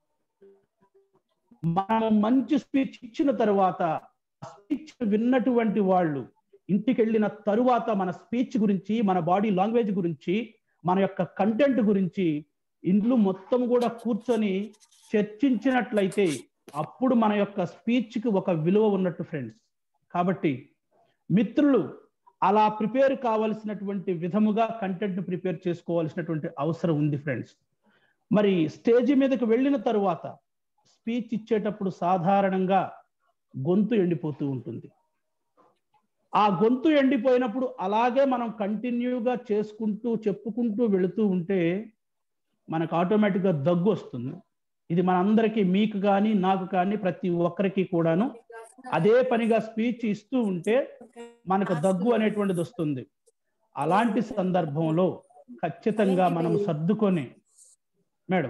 మనం మంచి స్పీచ్ ఇచ్చిన తరువాత స్పీచ్ విన్నటువంటి వాళ్ళు ఇంటికి వెళ్ళిన తరువాత మన స్పీచ్ గురించి మన బాడీ లాంగ్వేజ్ గురించి మన యొక్క కంటెంట్ గురించి ఇంట్లో మొత్తం కూడా కూర్చొని చర్చించినట్లయితే అప్పుడు మన యొక్క స్పీచ్కి ఒక విలువ ఉన్నట్టు ఫ్రెండ్స్ కాబట్టి మిత్రులు అలా ప్రిపేర్ కావలసినటువంటి విధముగా కంటెంట్ ప్రిపేర్ చేసుకోవాల్సినటువంటి అవసరం ఉంది ఫ్రెండ్స్ మరి స్టేజ్ మీదకి వెళ్ళిన తరువాత స్పీచ్ ఇచ్చేటప్పుడు సాధారణంగా గొంతు ఎండిపోతూ ఉంటుంది ఆ గొంతు ఎండిపోయినప్పుడు అలాగే మనం కంటిన్యూగా చేసుకుంటూ చెప్పుకుంటూ వెళుతూ ఉంటే మనకు ఆటోమేటిక్గా దగ్గు వస్తుంది ఇది మనందరికీ మీకు కానీ నాకు కానీ ప్రతి ఒక్కరికి కూడాను అదే పనిగా స్పీచ్ ఇస్తూ ఉంటే మనకు దగ్గు అనేటువంటిది వస్తుంది అలాంటి సందర్భంలో ఖచ్చితంగా మనం సర్దుకొని madam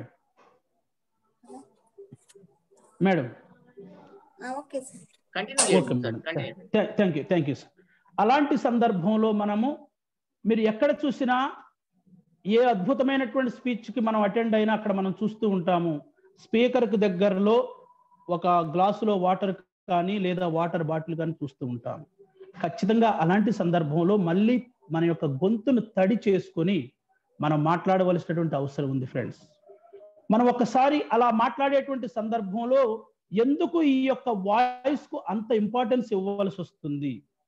madam okay sir continue okay చేయండి sir madam continue thank you thank you sir అలాంటి సందర్భంలో మనము మీరు ఎక్కడ చూసినా ఏ అద్భుతమైనటువంటి స్పీచ్కి మనం అటెండ్ అయినా అక్కడ మనం చూస్తూ ఉంటాము స్పీకర్కి దగ్గరలో ఒక గ్లాసులో వాటర్ కానీ లేదా వాటర్ బాటిల్ కానీ చూస్తూ ఉంటాము ఖచ్చితంగా అలాంటి సందర్భంలో మళ్ళీ మన యొక్క గొంతును తడి చేసుకొని మనం మాట్లాడవలసినటువంటి అవసరం ఉంది ఫ్రెండ్స్ మనం ఒకసారి అలా మాట్లాడేటువంటి సందర్భంలో ఎందుకు ఈ యొక్క వాయిస్ కు అంత ఇంపార్టెన్స్ ఇవ్వవలసి వస్తుంది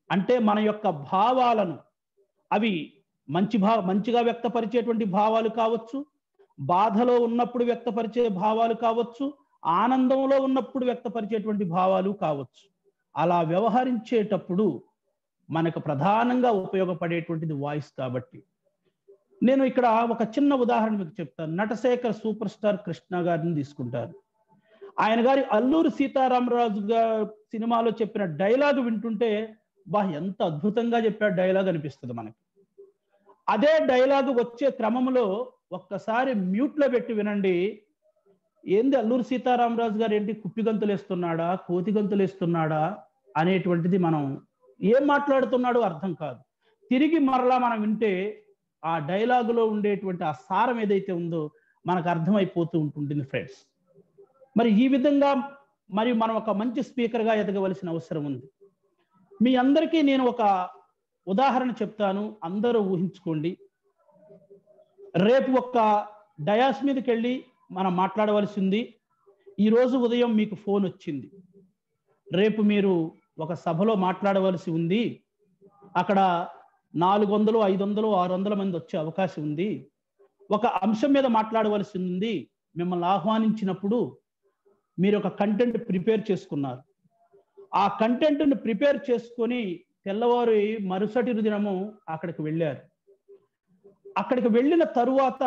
అంటే మన యొక్క భావాలను అవి మంచి భా మంచిగా వ్యక్తపరిచేటువంటి భావాలు కావచ్చు బాధలో ఉన్నప్పుడు వ్యక్తపరిచే భావాలు కావచ్చు ఆనందంలో ఉన్నప్పుడు వ్యక్తపరిచేటువంటి భావాలు కావచ్చు అలా వ్యవహరించేటప్పుడు మనకు ప్రధానంగా ఉపయోగపడేటువంటిది వాయిస్ కాబట్టి నేను ఇక్కడ ఒక చిన్న ఉదాహరణ మీకు చెప్తాను నటశేఖర్ సూపర్ స్టార్ కృష్ణ గారిని తీసుకుంటారు ఆయన గారి అల్లూరి సీతారామరాజు గారు సినిమాలో చెప్పిన డైలాగ్ వింటుంటే బా ఎంత అద్భుతంగా చెప్పాడు డైలాగ్ అనిపిస్తుంది మనకి అదే డైలాగ్ వచ్చే క్రమంలో ఒక్కసారి మ్యూట్ లో పెట్టి వినండి ఏంది అల్లూరి సీతారామరాజు గారు ఏంటి కుప్పి గంతులు వేస్తున్నాడా కోతి గంతులు వేస్తున్నాడా అనేటువంటిది మనం ఏం మాట్లాడుతున్నాడో అర్థం కాదు తిరిగి మరలా మనం వింటే ఆ డైలాగులో ఉండేటువంటి ఆ సారం ఏదైతే ఉందో మనకు అర్థమైపోతూ ఉంటుంది ఫ్రెండ్స్ మరి ఈ విధంగా మరి మనం ఒక మంచి స్పీకర్గా ఎదగవలసిన అవసరం ఉంది మీ అందరికీ నేను ఒక ఉదాహరణ చెప్తాను అందరూ ఊహించుకోండి రేపు ఒక్క డయాస్ మీదకి వెళ్ళి మనం మాట్లాడవలసింది ఈరోజు ఉదయం మీకు ఫోన్ వచ్చింది రేపు మీరు ఒక సభలో మాట్లాడవలసి ఉంది అక్కడ నాలుగు వందలు ఐదు వందలు ఆరు వందల మంది వచ్చే అవకాశం ఉంది ఒక అంశం మీద మాట్లాడవలసి ఉంది మిమ్మల్ని ఆహ్వానించినప్పుడు మీరు ఒక కంటెంట్ ప్రిపేర్ చేసుకున్నారు ఆ కంటెంట్ను ప్రిపేర్ చేసుకొని తెల్లవారు మరుసటి దినము అక్కడికి వెళ్ళారు అక్కడికి వెళ్ళిన తరువాత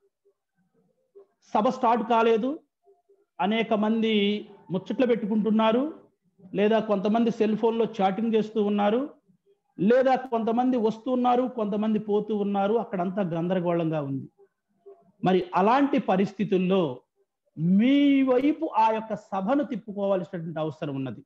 సభ స్టార్ట్ కాలేదు అనేక మంది ముచ్చట్లు పెట్టుకుంటున్నారు లేదా కొంతమంది సెల్ ఫోన్లో చాటింగ్ చేస్తూ ఉన్నారు లేదా కొంతమంది వస్తున్నారు కొంతమంది పోతూ ఉన్నారు అక్కడంతా గందరగోళంగా ఉంది మరి అలాంటి పరిస్థితుల్లో మీ వైపు ఆ యొక్క సభను తిప్పుకోవాల్సినటువంటి అవసరం ఉన్నది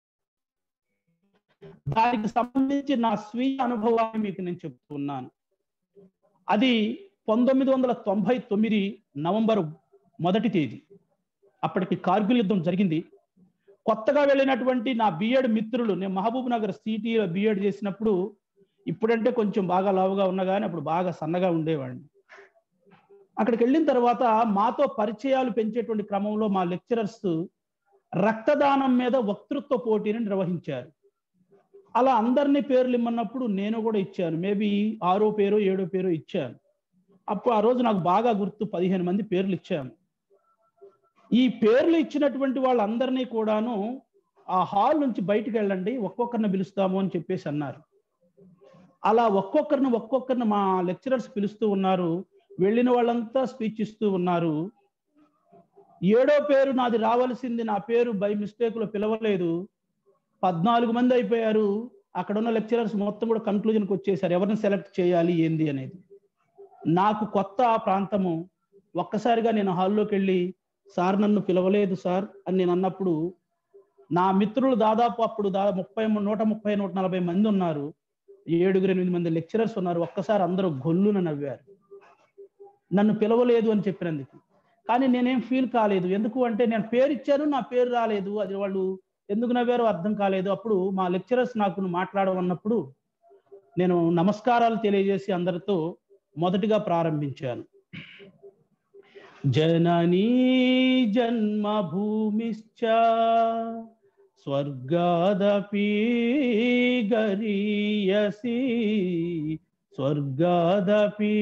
దానికి సంబంధించి నా స్వీయ అనుభవాన్ని మీకు నేను చెప్తున్నాను అది పంతొమ్మిది వందల తొంభై తొమ్మిది నవంబర్ మొదటి తేదీ అప్పటికి కార్గిల్ యుద్ధం జరిగింది కొత్తగా వెళ్ళినటువంటి నా బిఎడ్ మిత్రులు నేను మహబూబ్ నగర్ సిటీలో బిఎడ్ చేసినప్పుడు ఇప్పుడంటే కొంచెం బాగా లావుగా ఉన్నా కానీ అప్పుడు బాగా సన్నగా ఉండేవాడిని అక్కడికి వెళ్ళిన తర్వాత మాతో పరిచయాలు పెంచేటువంటి క్రమంలో మా లెక్చరర్స్ రక్తదానం మీద వక్తృత్వ పోటీని నిర్వహించారు అలా అందరినీ పేర్లు ఇమ్మన్నప్పుడు నేను కూడా ఇచ్చాను మేబీ ఆరో పేరు ఏడో పేరు ఇచ్చాను అప్పుడు ఆ రోజు నాకు బాగా గుర్తు పదిహేను మంది పేర్లు ఇచ్చాను ఈ పేర్లు ఇచ్చినటువంటి వాళ్ళందరినీ కూడాను ఆ హాల్ నుంచి బయటికి వెళ్ళండి ఒక్కొక్కరిని పిలుస్తాము అని చెప్పేసి అన్నారు అలా ఒక్కొక్కరిని ఒక్కొక్కరిని మా లెక్చరర్స్ పిలుస్తూ ఉన్నారు వెళ్ళిన వాళ్ళంతా స్పీచ్ ఇస్తూ ఉన్నారు ఏడో పేరు నాది రావాల్సింది నా పేరు బై మిస్టేక్ లో పిలవలేదు పద్నాలుగు మంది అయిపోయారు అక్కడ ఉన్న లెక్చరర్స్ మొత్తం కూడా కన్క్లూజన్కి వచ్చేసారు ఎవరిని సెలెక్ట్ చేయాలి ఏంది అనేది నాకు కొత్త ఆ ప్రాంతము ఒక్కసారిగా నేను హాల్లోకి వెళ్ళి సార్ నన్ను పిలవలేదు సార్ అని నేను అన్నప్పుడు నా మిత్రులు దాదాపు అప్పుడు దాదాపు ముప్పై నూట ముప్పై నూట నలభై మంది ఉన్నారు ఏడుగురు ఎనిమిది మంది లెక్చరర్స్ ఉన్నారు ఒక్కసారి అందరూ గొల్లున నవ్వారు నన్ను పిలవలేదు అని చెప్పినందుకు కానీ నేనేం ఫీల్ కాలేదు ఎందుకు అంటే నేను పేరు ఇచ్చాను నా పేరు రాలేదు అది వాళ్ళు ఎందుకు నవ్వారో అర్థం కాలేదు అప్పుడు మా లెక్చరర్స్ నాకు మాట్లాడమన్నప్పుడు నేను నమస్కారాలు తెలియజేసి అందరితో మొదటిగా ప్రారంభించాను జననీ జన్మభూమిశ్చ స్వర్గాదపి గరీయసి స్వర్గాదపి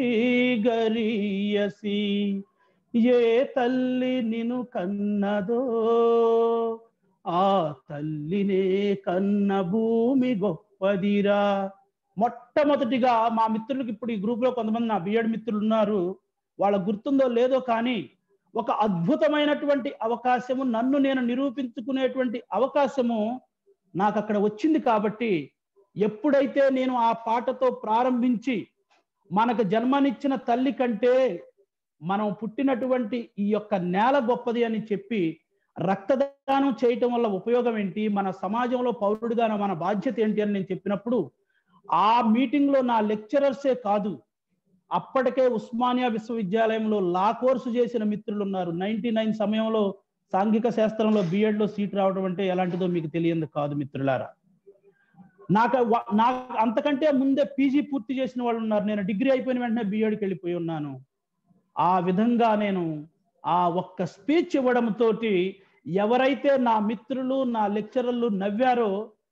గరీయసి ఏ తల్లి నిను కన్నదో ఆ తల్లినే కన్న భూమి గొప్పదిరా మొట్టమొదటిగా మా మిత్రులకు ఇప్పుడు ఈ గ్రూప్ లో కొంతమంది నా బిఎడ్ మిత్రులు ఉన్నారు వాళ్ళ గుర్తుందో లేదో కానీ ఒక అద్భుతమైనటువంటి అవకాశము నన్ను నేను నిరూపించుకునేటువంటి అవకాశము నాకు అక్కడ వచ్చింది కాబట్టి ఎప్పుడైతే నేను ఆ పాటతో ప్రారంభించి మనకు జన్మనిచ్చిన తల్లి కంటే మనం పుట్టినటువంటి ఈ యొక్క నేల గొప్పది అని చెప్పి రక్తదానం చేయటం వల్ల ఉపయోగం ఏంటి మన సమాజంలో పౌరుడిగా మన బాధ్యత ఏంటి అని నేను చెప్పినప్పుడు ఆ మీటింగ్ లో నా లెక్చరర్సే కాదు అప్పటికే ఉస్మానియా విశ్వవిద్యాలయంలో లా కోర్సు చేసిన మిత్రులు ఉన్నారు నైన్టీ నైన్ సమయంలో సాంఘిక శాస్త్రంలో బిఎడ్ లో సీట్ రావడం అంటే ఎలాంటిదో మీకు తెలియదు కాదు మిత్రులారా నాకు నాకు అంతకంటే ముందే పీజీ పూర్తి చేసిన వాళ్ళు ఉన్నారు నేను డిగ్రీ అయిపోయిన వెంటనే బిఎడ్కి వెళ్ళిపోయి ఉన్నాను ఆ విధంగా నేను ఆ ఒక్క స్పీచ్ ఇవ్వడం తోటి ఎవరైతే నా మిత్రులు నా లెక్చరర్లు నవ్వారో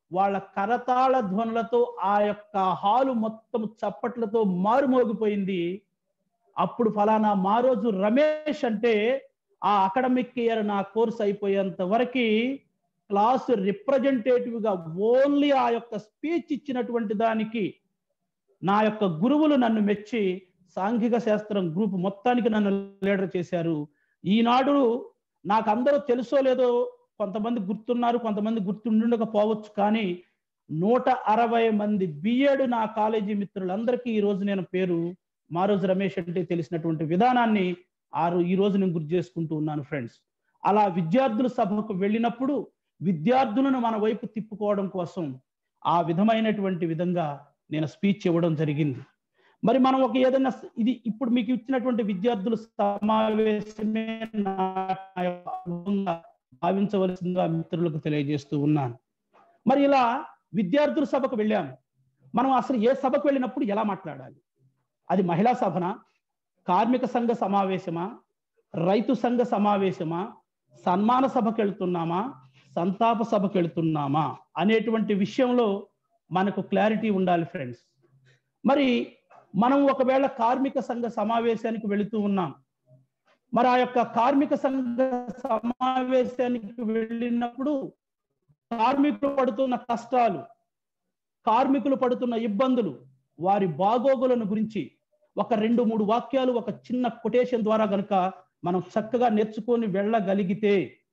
వాళ్ళ కరతాళ ధ్వనులతో ఆ యొక్క హాలు మొత్తం చప్పట్లతో మారుమోగిపోయింది అప్పుడు ఫలానా మారోజు రమేష్ అంటే ఆ అకాడమిక్ ఇయర్ నా కోర్స్ అయిపోయేంత వరకు క్లాస్ రిప్రజెంటేటివ్ గా ఓన్లీ ఆ యొక్క స్పీచ్ ఇచ్చినటువంటి దానికి నా యొక్క గురువులు నన్ను మెచ్చి సాంఘిక శాస్త్రం గ్రూప్ మొత్తానికి నన్ను లీడర్ చేశారు ఈనాడు నాకు అందరూ తెలుసో లేదో కొంతమంది గుర్తున్నారు కొంతమంది గుర్తుండకపోవచ్చు కానీ నూట అరవై మంది బిఎడ్ నా కాలేజీ మిత్రులందరికీ ఈ రోజు నేను పేరు మారోజు రమేష్ అంటే తెలిసినటువంటి విధానాన్ని ఆరు ఈ రోజు నేను గుర్తు చేసుకుంటూ ఉన్నాను ఫ్రెండ్స్ అలా విద్యార్థుల సభకు వెళ్ళినప్పుడు విద్యార్థులను మన వైపు తిప్పుకోవడం కోసం ఆ విధమైనటువంటి విధంగా నేను స్పీచ్ ఇవ్వడం జరిగింది మరి మనం ఒక ఏదైనా స- ఇది ఇప్పుడు మీకు ఇచ్చినటువంటి విద్యార్థుల సమావేశమే నా యొక్క అనుభవంగా భావించవలసిందిగా మిత్రులకు తెలియజేస్తూ ఉన్నాను మరి ఇలా విద్యార్థుల సభకు వెళ్ళాము మనం అసలు ఏ సభకు వెళ్ళినప్పుడు ఎలా మాట్లాడాలి అది మహిళా సభనా కార్మిక సంఘ సమావేశమా రైతు సంఘ సమావేశమా సన్మాన సభకు వెళ్తున్నామా సంతాప సభకు వెళ్తున్నామా అనేటువంటి విషయంలో మనకు క్లారిటీ ఉండాలి ఫ్రెండ్స్ మరి మనం ఒకవేళ కార్మిక సంఘ సమావేశానికి వెళుతూ ఉన్నాం మరి ఆ యొక్క కార్మిక సంఘ సమావేశానికి వెళ్ళినప్పుడు కార్మికులు పడుతున్న కష్టాలు కార్మికులు పడుతున్న ఇబ్బందులు వారి బాగోగులను గురించి ఒక రెండు మూడు వాక్యాలు ఒక చిన్న కొటేషన్ ద్వారా గనుక మనం చక్కగా నేర్చుకొని వెళ్ళగలిగితే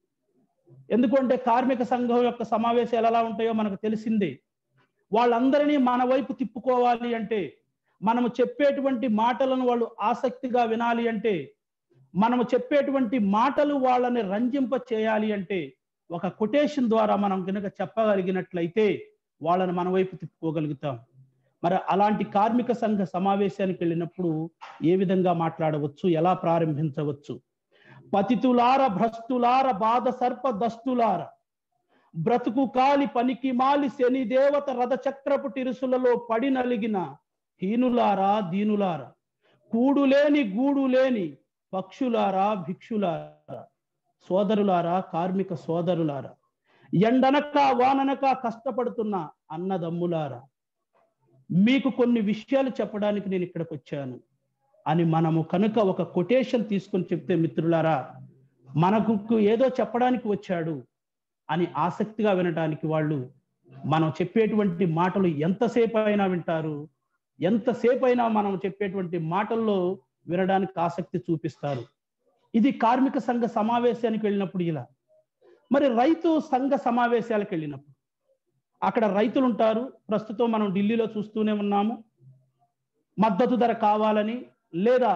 ఎందుకంటే కార్మిక సంఘం యొక్క సమావేశాలు ఎలా ఉంటాయో మనకు తెలిసిందే వాళ్ళందరినీ మన వైపు తిప్పుకోవాలి అంటే మనము చెప్పేటువంటి మాటలను వాళ్ళు ఆసక్తిగా వినాలి అంటే మనము చెప్పేటువంటి మాటలు వాళ్ళని రంజింప చేయాలి అంటే ఒక కొటేషన్ ద్వారా మనం కనుక చెప్పగలిగినట్లయితే వాళ్ళని మన వైపు తిప్పుకోగలుగుతాం మరి అలాంటి కార్మిక సంఘ సమావేశానికి వెళ్ళినప్పుడు ఏ విధంగా మాట్లాడవచ్చు ఎలా ప్రారంభించవచ్చు పతితులార భ్రష్టులార బాధ సర్ప దస్తులార బ్రతుకు కాలి పనికి మాలి శని దేవత రథ చక్రపు తిరుసులలో పడి నలిగిన హీనులారా దీనులారా కూడు లేని గూడు లేని పక్షులారా భిక్షులారా సోదరులారా కార్మిక సోదరులారా ఎండనక వాననక కష్టపడుతున్న అన్నదమ్ములారా మీకు కొన్ని విషయాలు చెప్పడానికి నేను ఇక్కడికి వచ్చాను అని మనము కనుక ఒక కొటేషన్ తీసుకొని చెప్తే మిత్రులారా మనకు ఏదో చెప్పడానికి వచ్చాడు అని ఆసక్తిగా వినడానికి వాళ్ళు మనం చెప్పేటువంటి మాటలు ఎంతసేపు అయినా వింటారు ఎంతసేపు అయినా మనం చెప్పేటువంటి మాటల్లో వినడానికి ఆసక్తి చూపిస్తారు ఇది కార్మిక సంఘ సమావేశానికి వెళ్ళినప్పుడు ఇలా మరి రైతు సంఘ సమావేశాలకు వెళ్ళినప్పుడు అక్కడ రైతులు ఉంటారు ప్రస్తుతం మనం ఢిల్లీలో చూస్తూనే ఉన్నాము మద్దతు ధర కావాలని లేదా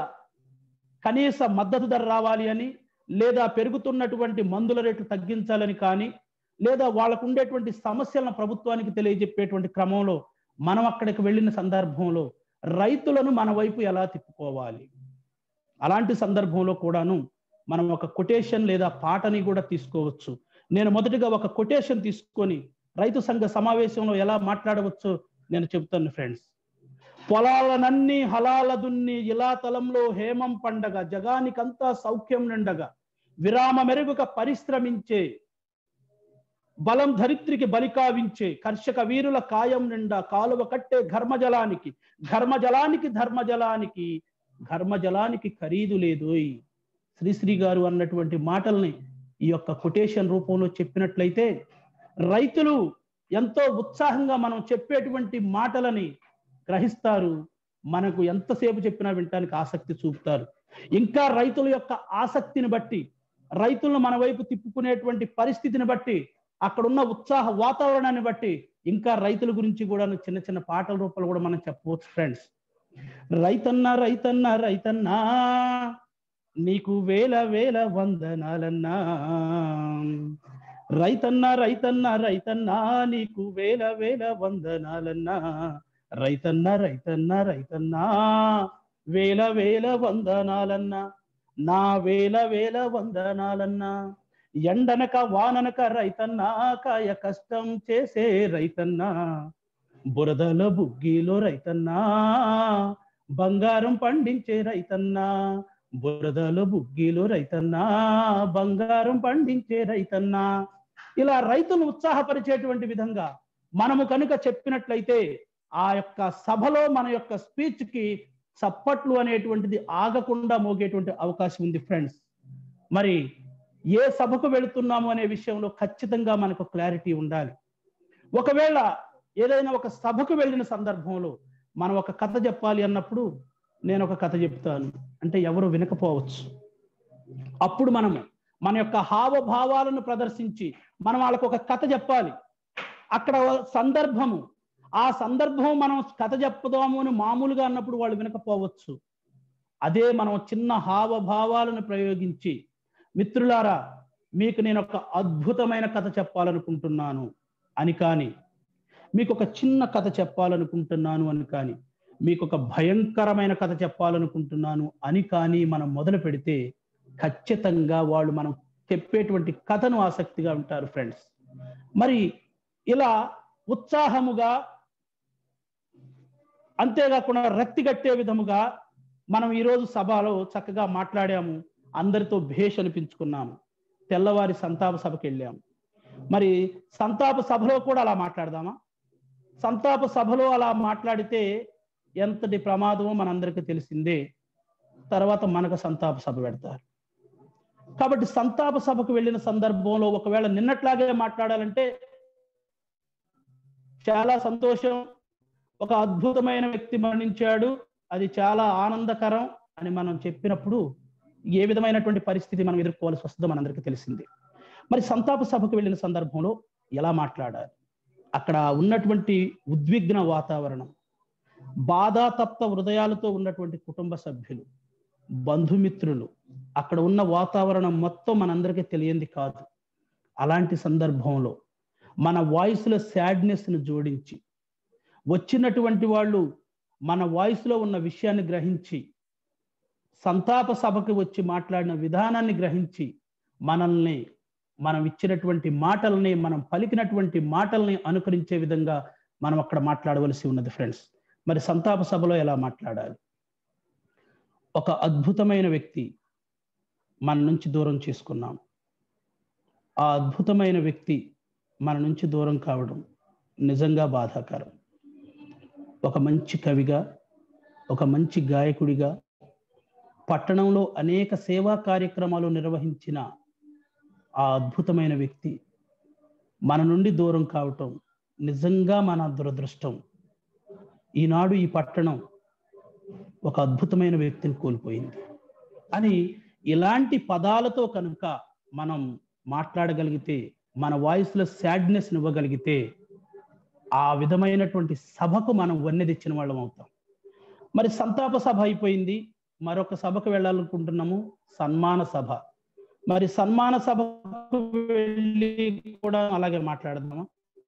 కనీస మద్దతు ధర రావాలి అని లేదా పెరుగుతున్నటువంటి మందుల రేట్లు తగ్గించాలని కానీ లేదా వాళ్ళకు ఉండేటువంటి సమస్యలను ప్రభుత్వానికి తెలియజెప్పేటువంటి క్రమంలో మనం అక్కడికి వెళ్ళిన సందర్భంలో రైతులను మన వైపు ఎలా తిప్పుకోవాలి అలాంటి సందర్భంలో కూడాను మనం ఒక కొటేషన్ లేదా పాటని కూడా తీసుకోవచ్చు నేను మొదటిగా ఒక కొటేషన్ తీసుకొని రైతు సంఘ సమావేశంలో ఎలా మాట్లాడవచ్చో నేను చెప్తాను ఫ్రెండ్స్ పొలాలనన్నీ హలాల దున్ని ఇలా తలంలో హేమం పండగ జగానికంతా సౌఖ్యం నిండగా విరామ మెరుగుక పరిశ్రమించే బలం ధరిత్రికి బలికావించే కర్షక వీరుల కాయం నిండా కాలువ కట్టే ఘర్మజలానికి ఘర్మజలానికి ధర్మజలానికి ఘర్మజలానికి ఖరీదు లేదోయ్ శ్రీశ్రీ గారు అన్నటువంటి మాటల్ని ఈ యొక్క కొటేషన్ రూపంలో చెప్పినట్లయితే రైతులు ఎంతో ఉత్సాహంగా మనం చెప్పేటువంటి మాటలని గ్రహిస్తారు మనకు ఎంతసేపు చెప్పినా వినటానికి ఆసక్తి చూపుతారు ఇంకా రైతుల యొక్క ఆసక్తిని బట్టి రైతులను మన వైపు తిప్పుకునేటువంటి పరిస్థితిని బట్టి అక్కడున్న ఉత్సాహ వాతావరణాన్ని బట్టి ఇంకా రైతుల గురించి కూడా చిన్న చిన్న పాటల రూపాలు కూడా మనం చెప్పవచ్చు ఫ్రెండ్స్ రైతన్న రైతన్న రైతన్నా నీకు వేల వేల వందనాలన్నా రైతన్న రైతన్న రైతన్నా నీకు వేల వేల వందనాలన్నా రైతన్న రైతన్న రైతన్నా వేల వేల వందనాలన్నా నా వేల వేల వందనాలన్నా ఎండనక వాననక రైతన్నా కాయ కష్టం చేసే రైతన్నా బురదల బుగ్గిలో రైతన్నా బంగారం పండించే రైతన్నా బురదలో బుగ్గిలో రైతన్నా బంగారం పండించే రైతన్నా ఇలా రైతులు ఉత్సాహపరిచేటువంటి విధంగా మనము కనుక చెప్పినట్లయితే ఆ యొక్క సభలో మన యొక్క స్పీచ్ కి చప్పట్లు అనేటువంటిది ఆగకుండా మోగేటువంటి అవకాశం ఉంది ఫ్రెండ్స్ మరి ఏ సభకు వెళుతున్నాము అనే విషయంలో ఖచ్చితంగా మనకు క్లారిటీ ఉండాలి ఒకవేళ ఏదైనా ఒక సభకు వెళ్ళిన సందర్భంలో మనం ఒక కథ చెప్పాలి అన్నప్పుడు నేను ఒక కథ చెప్తాను అంటే ఎవరు వినకపోవచ్చు అప్పుడు మనము మన యొక్క హావభావాలను ప్రదర్శించి మనం వాళ్ళకు ఒక కథ చెప్పాలి అక్కడ సందర్భము ఆ సందర్భం మనం కథ చెప్పుదాము అని మామూలుగా అన్నప్పుడు వాళ్ళు వినకపోవచ్చు అదే మనం చిన్న హావభావాలను ప్రయోగించి మిత్రులారా మీకు నేను ఒక అద్భుతమైన కథ చెప్పాలనుకుంటున్నాను అని కానీ మీకు ఒక చిన్న కథ చెప్పాలనుకుంటున్నాను అని కానీ మీకు ఒక భయంకరమైన కథ చెప్పాలనుకుంటున్నాను అని కానీ మనం మొదలు పెడితే ఖచ్చితంగా వాళ్ళు మనం చెప్పేటువంటి కథను ఆసక్తిగా ఉంటారు ఫ్రెండ్స్ మరి ఇలా ఉత్సాహముగా అంతేకాకుండా రక్తి కట్టే విధముగా మనం ఈరోజు సభలో చక్కగా మాట్లాడాము అందరితో భేష్ అనిపించుకున్నాము తెల్లవారి సంతాప సభకి వెళ్ళాము మరి సంతాప సభలో కూడా అలా మాట్లాడదామా సంతాప సభలో అలా మాట్లాడితే ఎంతటి ప్రమాదమో మనందరికీ తెలిసిందే తర్వాత మనకు సంతాప సభ పెడతారు కాబట్టి సంతాప సభకు వెళ్ళిన సందర్భంలో ఒకవేళ నిన్నట్లాగే మాట్లాడాలంటే చాలా సంతోషం ఒక అద్భుతమైన వ్యక్తి మరణించాడు అది చాలా ఆనందకరం అని మనం చెప్పినప్పుడు ఏ విధమైనటువంటి పరిస్థితి మనం ఎదుర్కోవాల్సి వస్తుందో మనందరికీ తెలిసింది మరి సంతాప సభకు వెళ్ళిన సందర్భంలో ఎలా మాట్లాడాలి అక్కడ ఉన్నటువంటి ఉద్విగ్న వాతావరణం బాధాతప్త హృదయాలతో ఉన్నటువంటి కుటుంబ సభ్యులు బంధుమిత్రులు అక్కడ ఉన్న వాతావరణం మొత్తం మనందరికీ తెలియంది కాదు అలాంటి సందర్భంలో మన వాయిస్లో శాడ్నెస్ను జోడించి వచ్చినటువంటి వాళ్ళు మన వాయిస్లో ఉన్న విషయాన్ని గ్రహించి సంతాప సభకు వచ్చి మాట్లాడిన విధానాన్ని గ్రహించి మనల్ని మనం ఇచ్చినటువంటి మాటల్ని మనం పలికినటువంటి మాటల్ని అనుకరించే విధంగా మనం అక్కడ మాట్లాడవలసి ఉన్నది ఫ్రెండ్స్ మరి సంతాప సభలో ఎలా మాట్లాడాలి ఒక అద్భుతమైన వ్యక్తి మన నుంచి దూరం చేసుకున్నాం ఆ అద్భుతమైన వ్యక్తి మన నుంచి దూరం కావడం నిజంగా బాధాకరం ఒక మంచి కవిగా ఒక మంచి గాయకుడిగా పట్టణంలో అనేక సేవా కార్యక్రమాలు నిర్వహించిన ఆ అద్భుతమైన వ్యక్తి మన నుండి దూరం కావటం నిజంగా మన దురదృష్టం ఈనాడు ఈ పట్టణం ఒక అద్భుతమైన వ్యక్తిని కోల్పోయింది అని ఇలాంటి పదాలతో కనుక మనం మాట్లాడగలిగితే మన వాయిస్లో శాడ్నెస్ ఇవ్వగలిగితే ఆ విధమైనటువంటి సభకు మనం వన్నె తెచ్చిన వాళ్ళం అవుతాం మరి సంతాప సభ అయిపోయింది మరొక సభకు వెళ్ళాలనుకుంటున్నాము సన్మాన సభ మరి సన్మాన సభకు వెళ్ళి కూడా అలాగే మాట్లాడదామా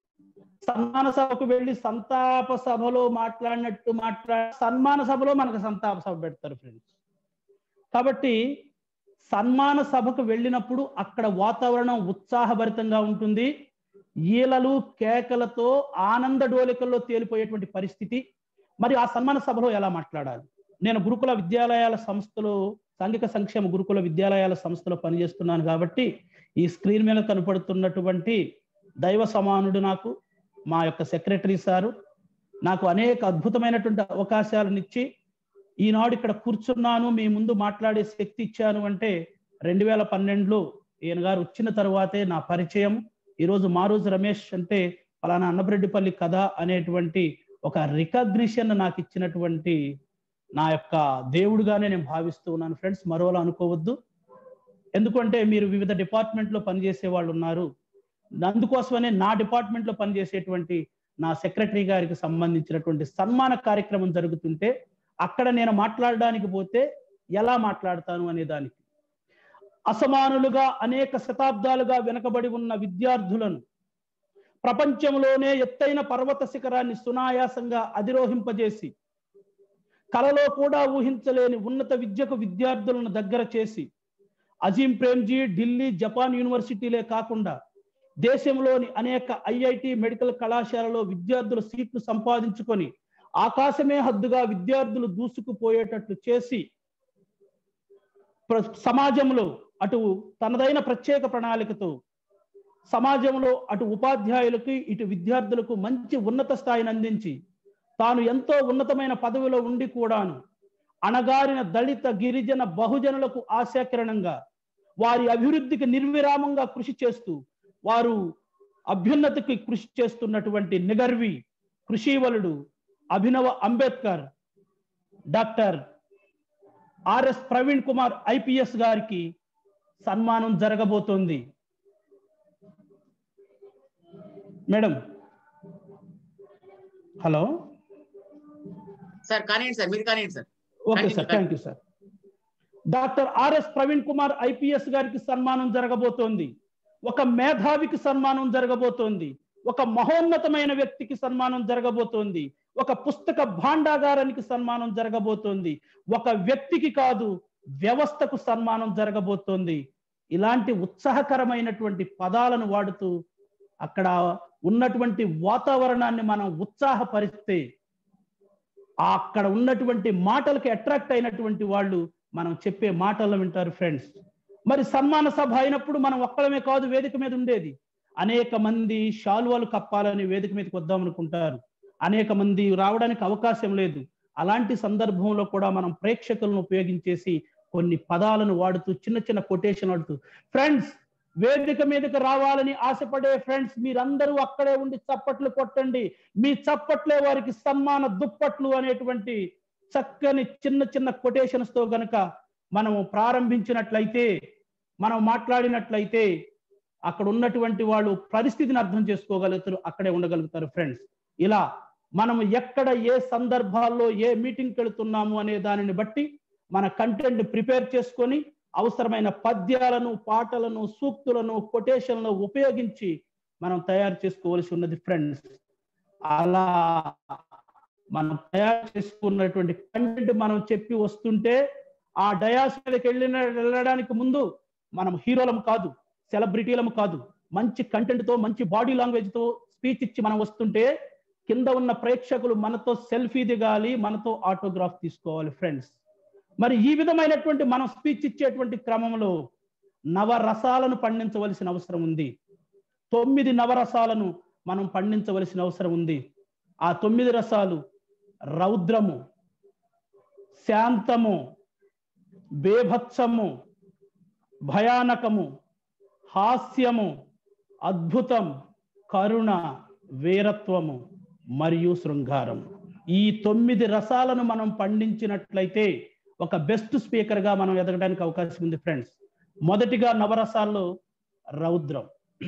సన్మాన సభకు వెళ్ళి సంతాప సభలో మాట్లాడినట్టు మాట్లా సన్మాన సభలో మనకు సంతాప సభ పెడతారు ఫ్రెండ్స్ కాబట్టి సన్మాన సభకు వెళ్ళినప్పుడు అక్కడ వాతావరణం ఉత్సాహభరితంగా ఉంటుంది ఈలలు కేకలతో ఆనంద డోలికల్లో తేలిపోయేటువంటి పరిస్థితి మరి ఆ సన్మాన సభలో ఎలా మాట్లాడాలి నేను గురుకుల విద్యాలయాల సంస్థలో సాంఘిక సంక్షేమ గురుకుల విద్యాలయాల సంస్థలో పనిచేస్తున్నాను కాబట్టి ఈ స్క్రీన్ మీద కనపడుతున్నటువంటి దైవ సమానుడు నాకు మా యొక్క సెక్రటరీ సారు నాకు అనేక అద్భుతమైనటువంటి అవకాశాలనిచ్చి ఈనాడు ఇక్కడ కూర్చున్నాను మీ ముందు మాట్లాడే శక్తి ఇచ్చాను అంటే రెండు వేల పన్నెండులో ఈయన గారు వచ్చిన తర్వాతే నా పరిచయం ఈరోజు మారోజు రమేష్ అంటే పలానా అన్నబరెడ్డిపల్లి కథ అనేటువంటి ఒక రికగ్నిషన్ నాకు ఇచ్చినటువంటి నా యొక్క దేవుడుగానే నేను భావిస్తూ ఉన్నాను ఫ్రెండ్స్ మరోలా అనుకోవద్దు ఎందుకంటే మీరు వివిధ డిపార్ట్మెంట్లో పనిచేసే వాళ్ళు ఉన్నారు అందుకోసమనే నా డిపార్ట్మెంట్లో పనిచేసేటువంటి నా సెక్రటరీ గారికి సంబంధించినటువంటి సన్మాన కార్యక్రమం జరుగుతుంటే అక్కడ నేను మాట్లాడడానికి పోతే ఎలా మాట్లాడతాను అనే దానికి అసమానులుగా అనేక శతాబ్దాలుగా వెనకబడి ఉన్న విద్యార్థులను ప్రపంచంలోనే ఎత్తైన పర్వత శిఖరాన్ని సునాయాసంగా అధిరోహింపజేసి కలలో కూడా ఊహించలేని ఉన్నత విద్యకు విద్యార్థులను దగ్గర చేసి అజీం ప్రేమ్జీ ఢిల్లీ జపాన్ యూనివర్సిటీలే కాకుండా దేశంలోని అనేక ఐఐటి మెడికల్ కళాశాలలో విద్యార్థుల సీట్లు సంపాదించుకొని ఆకాశమే హద్దుగా విద్యార్థులు దూసుకుపోయేటట్లు చేసి సమాజంలో అటు తనదైన ప్రత్యేక ప్రణాళికతో సమాజంలో అటు ఉపాధ్యాయులకు ఇటు విద్యార్థులకు మంచి ఉన్నత స్థాయిని అందించి తాను ఎంతో ఉన్నతమైన పదవిలో ఉండి కూడాను అణగారిన దళిత గిరిజన బహుజనులకు ఆశాకిరణంగా వారి అభివృద్ధికి నిర్విరామంగా కృషి చేస్తూ వారు అభ్యున్నతికి కృషి చేస్తున్నటువంటి నిగర్వి కృషివలుడు అభినవ Ambedkar doctor RS Praveen Kumar IPS గారికి సన్మానం జరగబోతోంది మేడం హలో సార్ కానివ్వండి సార్ మీరు కానివ్వండి sir okay Thank you, sir sir. Thank you sir doctor RS Praveen Kumar IPS గారికి సన్మానం జరగబోతోంది ఒక మేధావికి సన్మానం జరగబోతోంది ఒక మహోన్నతమైన వ్యక్తికి సన్మానం జరగబోతోంది ఒక పుస్తక భాండాగారానికి సన్మానం జరగబోతోంది ఒక వ్యక్తికి కాదు వ్యవస్థకు సన్మానం జరగబోతోంది ఇలాంటి ఉత్సాహకరమైనటువంటి పదాలను వాడుతూ అక్కడ ఉన్నటువంటి వాతావరణాన్ని మనం ఉత్సాహపరిస్తే ఆ అక్కడ ఉన్నటువంటి మాటలకి అట్రాక్ట్ అయినటువంటి వాళ్ళు మనం చెప్పే మాటలను వింటారు ఫ్రెండ్స్ మరి సన్మాన సభ అయినప్పుడు మనం ఒక్కడమే కాదు వేదిక మీద ఉండేది అనేక మంది శాలువాలు కప్పాలని వేదిక మీదకి వద్దాం అనుకుంటారు అనేక మంది రావడానికి అవకాశం లేదు అలాంటి సందర్భంలో కూడా మనం ప్రేక్షకులను ఉపయోగించేసి కొన్ని పదాలను వాడుతూ చిన్న చిన్న కొటేషన్ వాడుతూ ఫ్రెండ్స్ వేదిక మీదకి రావాలని ఆశపడే ఫ్రెండ్స్ మీరందరూ అక్కడే ఉండి చప్పట్లు కొట్టండి మీ చప్పట్లే వారికి సన్మాన దుప్పట్లు అనేటువంటి చక్కని చిన్న చిన్న కొటేషన్స్ తో గనక మనము ప్రారంభించినట్లయితే మనం మాట్లాడినట్లయితే అక్కడ ఉన్నటువంటి వాళ్ళు పరిస్థితిని అర్థం చేసుకోగలుగుతారు అక్కడే ఉండగలుగుతారు ఫ్రెండ్స్ ఇలా మనం ఎక్కడ ఏ సందర్భాల్లో ఏ మీటింగ్కి వెళుతున్నాము అనే దానిని బట్టి మన కంటెంట్ ప్రిపేర్ చేసుకొని అవసరమైన పద్యాలను పాటలను సూక్తులను కొటేషన్లను ఉపయోగించి మనం తయారు చేసుకోవలసి ఉన్నది ఫ్రెండ్స్ అలా మనం తయారు చేసుకున్నటువంటి కంటెంట్ మనం చెప్పి వస్తుంటే ఆ డయాస్ మీదకి వెళ్ళిన వెళ్ళడానికి ముందు మనం హీరోలం కాదు సెలబ్రిటీలం కాదు మంచి కంటెంట్ తో మంచి బాడీ లాంగ్వేజ్ తో స్పీచ్ ఇచ్చి మనం వస్తుంటే కింద ఉన్న ప్రేక్షకులు మనతో సెల్ఫీ దిగాలి మనతో ఆటోగ్రాఫ్ తీసుకోవాలి ఫ్రెండ్స్ మరి ఈ విధమైనటువంటి మనం స్పీచ్ ఇచ్చేటువంటి క్రమంలో నవరసాలను పండించవలసిన అవసరం ఉంది తొమ్మిది నవరసాలను మనం పండించవలసిన అవసరం ఉంది ఆ తొమ్మిది రసాలు రౌద్రము శాంతము బేభత్సము భయానకము హాస్యము అద్భుతం కరుణ వీరత్వము మరియు శృంగారం ఈ తొమ్మిది రసాలను మనం పండించినట్లయితే ఒక బెస్ట్ స్పీకర్ గా మనం ఎదగడానికి అవకాశం ఉంది ఫ్రెండ్స్ మొదటిగా నవరసాల్లో రౌద్రం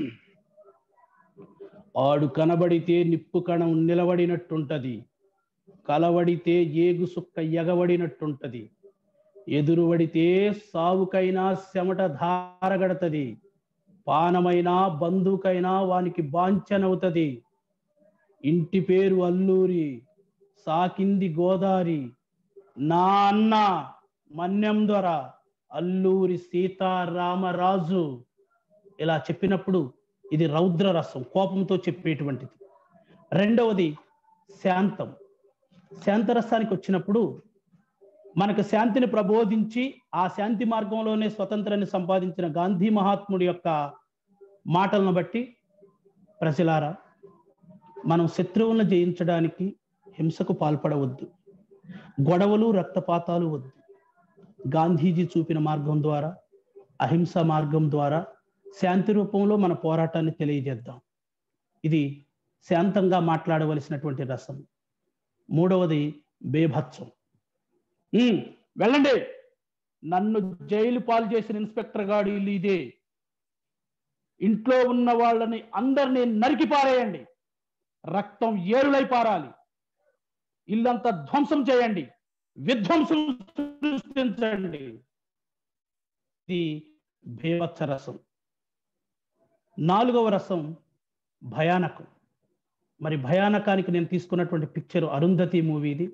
ఆడు కనబడితే నిప్పు కణం నిలబడినట్టుంటది కలవడితే ఏగు సుక్క ఎగబడినట్టుంటది ఎదురువడితే సావుకైనా చెమట ధారగడతది పానమైనా బంధుకైనా వానికి బాంచనవుతది ఇంటి పేరు అల్లూరి సాకింది గోదారి నా అన్న మన్యం దొర అల్లూరి సీతారామరాజు ఇలా చెప్పినప్పుడు ఇది రౌద్ర రసం కోపంతో చెప్పేటువంటిది రెండవది శాంతం శాంతరసానికి వచ్చినప్పుడు మనకు శాంతిని ప్రబోధించి ఆ శాంతి మార్గంలోనే స్వతంత్రాన్ని సంపాదించిన గాంధీ మహాత్ముడి యొక్క మాటలను బట్టి ప్రజలారా మనం శత్రువులను జయించడానికి హింసకు పాల్పడవద్దు గొడవలు రక్తపాతాలు వద్దు గాంధీజీ చూపిన మార్గం ద్వారా అహింస మార్గం ద్వారా శాంతి రూపంలో మన పోరాటాన్ని తెలియజేద్దాం ఇది శాంతంగా మాట్లాడవలసినటువంటి రసం మూడవది బేభత్సం ఉమ్, వెళ్ళండి నన్ను జైలు పాలు చేసిన ఇన్స్పెక్టర్ గాడు ఇల్లు ఇదే ఇంట్లో ఉన్న వాళ్ళని అందరినీ నరికి పారేయండి రక్తం ఏరులై పారాలి ఇల్లంతా ధ్వంసం చేయండి విధ్వంసం సృష్టించండి ఇది భీవత్స రసం నాలుగవ రసం భయానకం మరి భయానకానికి నేను తీసుకున్నటువంటి పిక్చర్ అరుంధతి మూవీ ఇది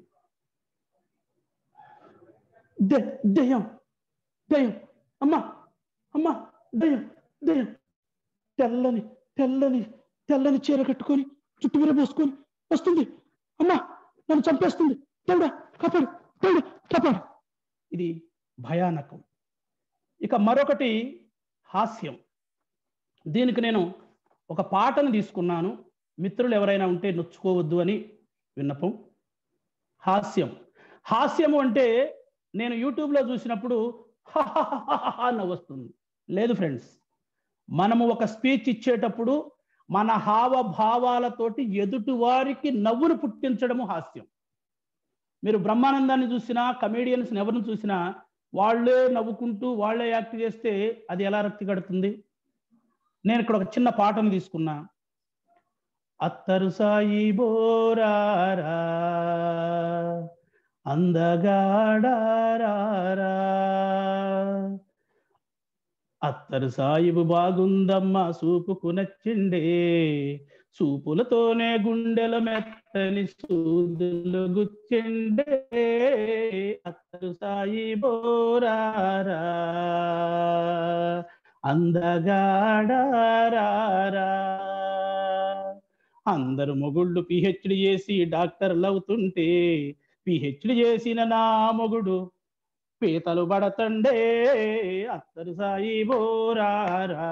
దే- దెయ్యం దెయ్యం అమ్మా అమ్మా దెయ్యం దెయ్యం తెల్లని తెల్లని తెల్లని చీర కట్టుకొని చుట్టుమీర పోసుకొని వస్తుంది అమ్మా నన్ను చంపేస్తుంది దేవుడా కాపాడు దేవుడా కాపాడు ఇది భయానకం ఇక మరొకటి హాస్యం దీనికి నేను ఒక పాటను తీసుకున్నాను మిత్రులు ఎవరైనా ఉంటే నొచ్చుకోవద్దు అని విన్నపం హాస్యం హాస్యము అంటే నేను యూట్యూబ్లో చూసినప్పుడు నవ్వొస్తుంది లేదు ఫ్రెండ్స్ మనము ఒక స్పీచ్ ఇచ్చేటప్పుడు మన హావభావాలతోటి ఎదుటి వారికి నవ్వును పుట్టించడము హాస్యం మీరు బ్రహ్మానందాన్ని చూసినా కమేడియన్స్ ఎవరిని చూసినా వాళ్ళే నవ్వుకుంటూ వాళ్ళే యాక్ట్ చేస్తే అది ఎలా రక్తి కడుతుంది నేను ఇక్కడ ఒక చిన్న పాటను తీసుకున్నా అత్తరు సాయి బోరారా అందగాడారా అత్తరు సాయిబు బాగుందమ్మా సూపుకు నచ్చిండే సూపులతోనే గుండెల మెత్తని సూదులు గుచ్చిండే అత్తరు సాయి బోరారా అందగాడారా అందరు మొగుళ్ళు పిహెచ్డి చేసి డాక్టర్లు అవుతుంటే పిహెచ్డి చేసిన నా మొగుడు పీతలు పడతండే అత్తరు సాయి బోరారా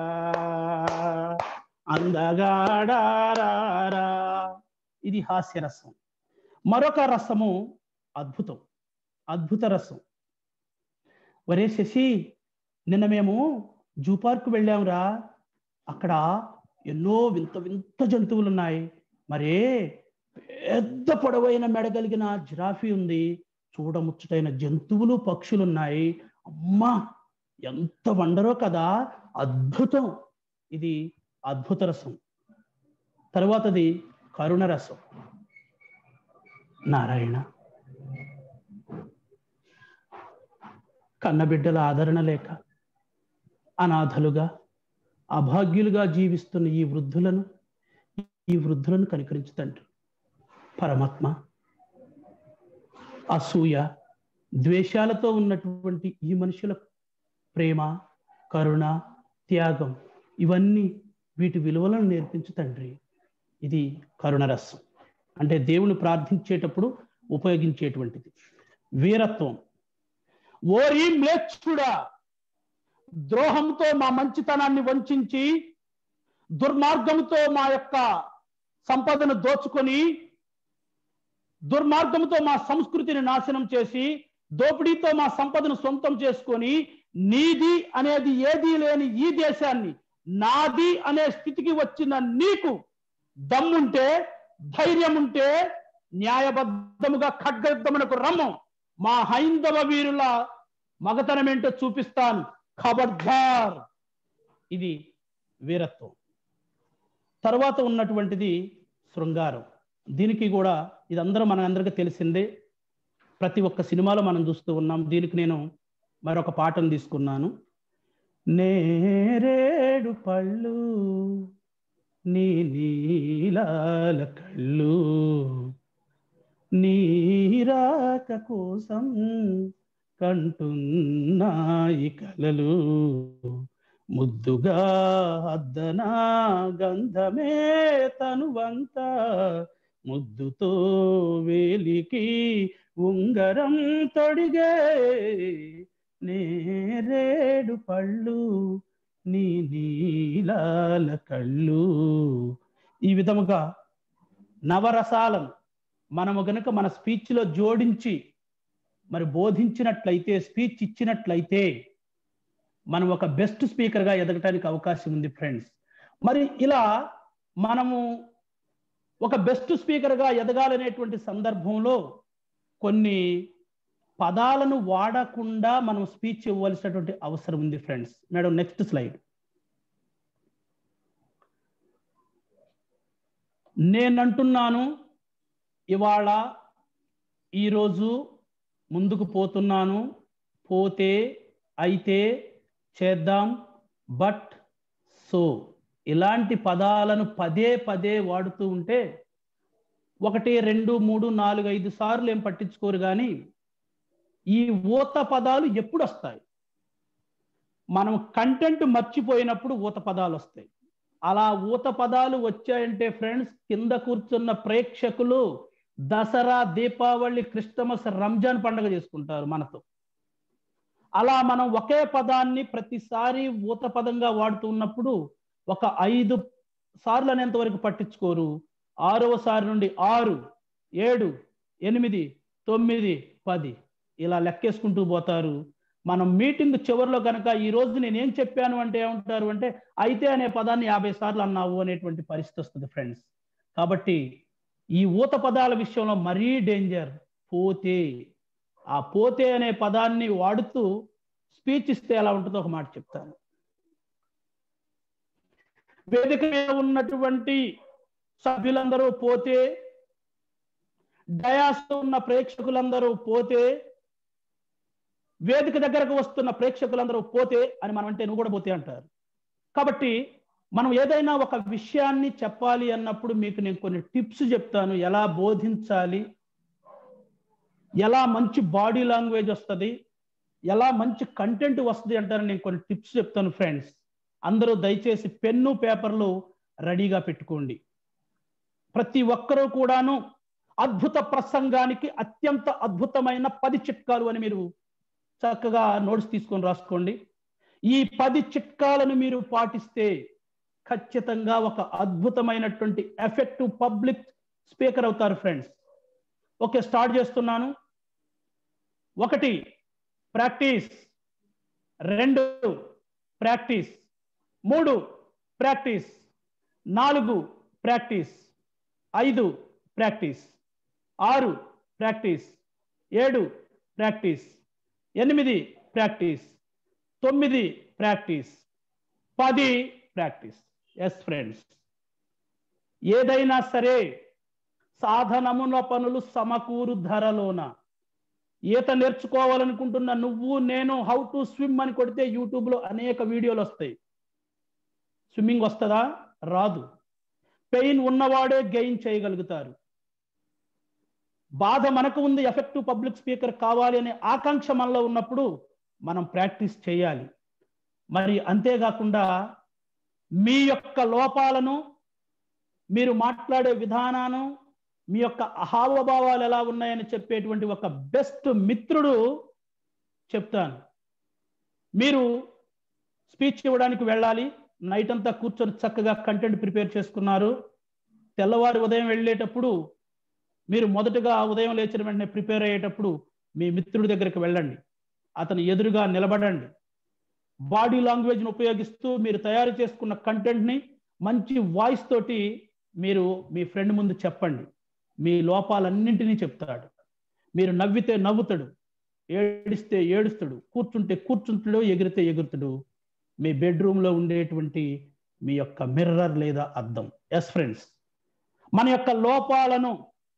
అందగాడారా ఇది హాస్యరసం మరొక రసము అద్భుతం అద్భుత రసం ఒరే శశి నిన్న మేము జూ పార్క్ వెళ్ళాంరా అక్కడ ఎన్నో వింత వింత జంతువులు ఉన్నాయి మరే పెద్ద పొడవైన మెడగలిగిన జిరాఫీ ఉంది చూడముచ్చటైన జంతువులు పక్షులు ఉన్నాయి అమ్మా ఎంత వండరో కదా అద్భుతం ఇది అద్భుత రసం తరువాతది కరుణ రసం నారాయణ కన్నబిడ్డల ఆదరణ లేక అనాథలుగా అభాగ్యులుగా జీవిస్తున్న ఈ వృద్ధులను ఈ వృద్ధులను కనికరించు తండ్రి పరమాత్మ అసూయ ద్వేషాలతో ఉన్నటువంటి ఈ మనుషుల ప్రేమ కరుణ త్యాగం ఇవన్నీ వీటి విలువలను నేర్పించు తండ్రి ఇది కరుణరసం అంటే దేవుని ప్రార్థించేటప్పుడు ఉపయోగించేటువంటిది వీరత్వం ఓరి మ్లేచ్చుడా ద్రోహంతో మా మంచితనాన్ని వంచి దుర్మార్గంతో మా యొక్క సంపదను దోచుకొని దుర్మార్గంతో మా సంస్కృతిని నాశనం చేసి దోపిడీతో మా సంపదను సొంతం చేసుకొని నీది అనేది ఏదీ లేని ఈ దేశాన్ని నాది అనే స్థితికి వచ్చిన నీకు దమ్ముంటే ధైర్యం ఉంటే న్యాయబద్ధముగా ఖడ్గయుద్ధమునకు రమ్ము మా హైందవ వీరుల మగతనం ఏంటో చూపిస్తాను ఖబర్దార్ ఇది వీరత్వం తర్వాత ఉన్నటువంటిది శృంగారం దీనికి కూడా ఇదందరూ మన అందరికీ తెలిసిందే ప్రతి ఒక్క సినిమాలో మనం చూస్తూ ఉన్నాం దీనికి నేను మరొక పాటను తీసుకున్నాను నేరేడు పళ్ళు నీ నీలాల కళ్ళు నీరాక కోసం కంటున్నాయి కలలు ముద్దుగా అద్దనా గంధమే తనువంత ముద్దుతో వేలికి ఉంగరం తొడిగే నేరేడు పళ్ళు నీ నీలాల కళ్ళు ఈ విధముగా నవరసాలను మనము గనుక మన స్పీచ్లో జోడించి మరి బోధించినట్లయితే స్పీచ్ ఇచ్చినట్లయితే మనం ఒక బెస్ట్ స్పీకర్గా ఎదగటానికి అవకాశం ఉంది ఫ్రెండ్స్ మరి ఇలా మనము ఒక బెస్ట్ స్పీకర్గా ఎదగాలనేటువంటి సందర్భంలో కొన్ని పదాలను వాడకుండా మనం స్పీచ్ ఇవ్వవలసినటువంటి అవసరం ఉంది ఫ్రెండ్స్ మేడం నెక్స్ట్ స్లైడ్ నేనంటున్నాను ఇవాళ ఈరోజు ముందుకు పోతున్నాను పోతే అయితే చేద్దాం బట్ సో ఇలాంటి పదాలను పదే పదే వాడుతూ ఉంటే ఒకటి రెండు మూడు నాలుగు ఐదు సార్లు ఏం పట్టించుకోరు కానీ ఈ ఊత పదాలు ఎప్పుడు వస్తాయి మనం కంటెంట్ మర్చిపోయినప్పుడు ఊత పదాలు వస్తాయి అలా ఊత పదాలు వచ్చాయంటే ఫ్రెండ్స్ కింద కూర్చున్న ప్రేక్షకులు దసరా దీపావళి క్రిస్టమస్ రంజాన్ పండుగ చేసుకుంటారు మనతో అలా మనం ఒకే పదాన్ని ప్రతిసారి ఊత పదంగా వాడుతున్నప్పుడు ఒక ఐదు సార్లు అనేంత వరకు పట్టించుకోరు ఆరవ సారి నుండి ఆరు ఏడు ఎనిమిది తొమ్మిది పది ఇలా లెక్కేసుకుంటూ పోతారు మనం మీటింగ్ చివరిలో కనుక ఈ రోజు నేను ఏం చెప్పాను అంటే ఏమంటారు అంటే అయితే అనే పదాన్ని యాభై సార్లు అన్నావు అనేటువంటి పరిస్థితి వస్తుంది ఫ్రెండ్స్ కాబట్టి ఈ ఊత పదాల విషయంలో మరీ డేంజర్ పోతే ఆ పోతే అనే పదాన్ని వాడుతూ స్పీచ్ ఇస్తే ఎలా ఉంటుందో ఒక మాట చెప్తాను వేదిక మీద ఉన్నటువంటి సభ్యులందరూ పోతే డయాస్ ఉన్న ప్రేక్షకులందరూ పోతే వేదిక దగ్గరకు వస్తున్న ప్రేక్షకులందరూ పోతే అని మనం అంటే నువ్వు కూడా పోతే అంటారు కాబట్టి మనం ఏదైనా ఒక విషయాన్ని చెప్పాలి అన్నప్పుడు మీకు నేను కొన్ని టిప్స్ చెప్తాను ఎలా బోధించాలి ఎలా మంచి బాడీ లాంగ్వేజ్ వస్తుంది ఎలా మంచి కంటెంట్ వస్తుంది అంటారని నేను కొన్ని టిప్స్ చెప్తాను ఫ్రెండ్స్ అందరూ దయచేసి పెన్ను పేపర్లు రెడీగా పెట్టుకోండి ప్రతి ఒక్కరూ కూడాను అద్భుత ప్రసంగానికి అత్యంత అద్భుతమైన పది చిట్కాలు అని మీరు చక్కగా నోట్స్ తీసుకొని రాసుకోండి ఈ పది చిట్కాలను మీరు పాటిస్తే ఖచ్చితంగా ఒక అద్భుతమైనటువంటి ఎఫెక్టివ్ పబ్లిక్ స్పీకర్ అవుతారు ఫ్రెండ్స్ ఓకే స్టార్ట్ చేస్తున్నాను ఒకటి ప్రాక్టీస్ రెండు ప్రాక్టీస్ మూడు ప్రాక్టీస్ నాలుగు ప్రాక్టీస్ ఐదు ప్రాక్టీస్ ఆరు ప్రాక్టీస్ ఏడు ప్రాక్టీస్ ఎనిమిది ప్రాక్టీస్ తొమ్మిది ప్రాక్టీస్ పది ప్రాక్టీస్ ఎస్ ఫ్రెండ్స్ ఏదైనా సరే సాధనముల పనులు సమకూరు ధరలోన ఈత నేర్చుకోవాలనుకుంటున్న నువ్వు నేను హౌ టు స్విమ్ అని కొడితే యూట్యూబ్లో అనేక వీడియోలు వస్తాయి స్విమ్మింగ్ వస్తుందా రాదు పెయిన్ ఉన్నవాడే గెయిన్ చేయగలుగుతారు బాధ మనకు ఉంది ఎఫెక్టివ్ పబ్లిక్ స్పీకర్ కావాలి అనే ఆకాంక్ష మనలో ఉన్నప్పుడు మనం ప్రాక్టీస్ చేయాలి మరి అంతేకాకుండా మీ యొక్క లోపాలను మీరు మాట్లాడే విధానాను మీ యొక్క హావభావాలు ఎలా ఉన్నాయని చెప్పేటువంటి ఒక బెస్ట్ మిత్రుడు చెప్తాను మీరు స్పీచ్ ఇవ్వడానికి వెళ్ళాలి నైట్ అంతా కూర్చొని చక్కగా కంటెంట్ ప్రిపేర్ చేసుకున్నారు తెల్లవారి ఉదయం వెళ్ళేటప్పుడు మీరు మొదటగా ఉదయం లేచిన వెంటనే ప్రిపేర్ అయ్యేటప్పుడు మీ మిత్రుడి దగ్గరికి వెళ్ళండి అతను ఎదురుగా నిలబడండి బాడీ లాంగ్వేజ్ని ఉపయోగిస్తూ మీరు తయారు చేసుకున్న కంటెంట్ని మంచి వాయిస్ తోటి మీరు మీ ఫ్రెండ్ ముందు చెప్పండి మీ లోపాలన్నింటినీ చెప్తాడు మీరు నవ్వితే నవ్వుతాడు ఏడిస్తే ఏడుస్తాడు కూర్చుంటే కూర్చుంటాడు ఎగిరితే ఎగురుతాడు మీ బెడ్రూమ్లో ఉండేటువంటి మీ యొక్క మిర్రర్ లేదా అద్దం ఎస్ ఫ్రెండ్స్ మన యొక్క లోపాలను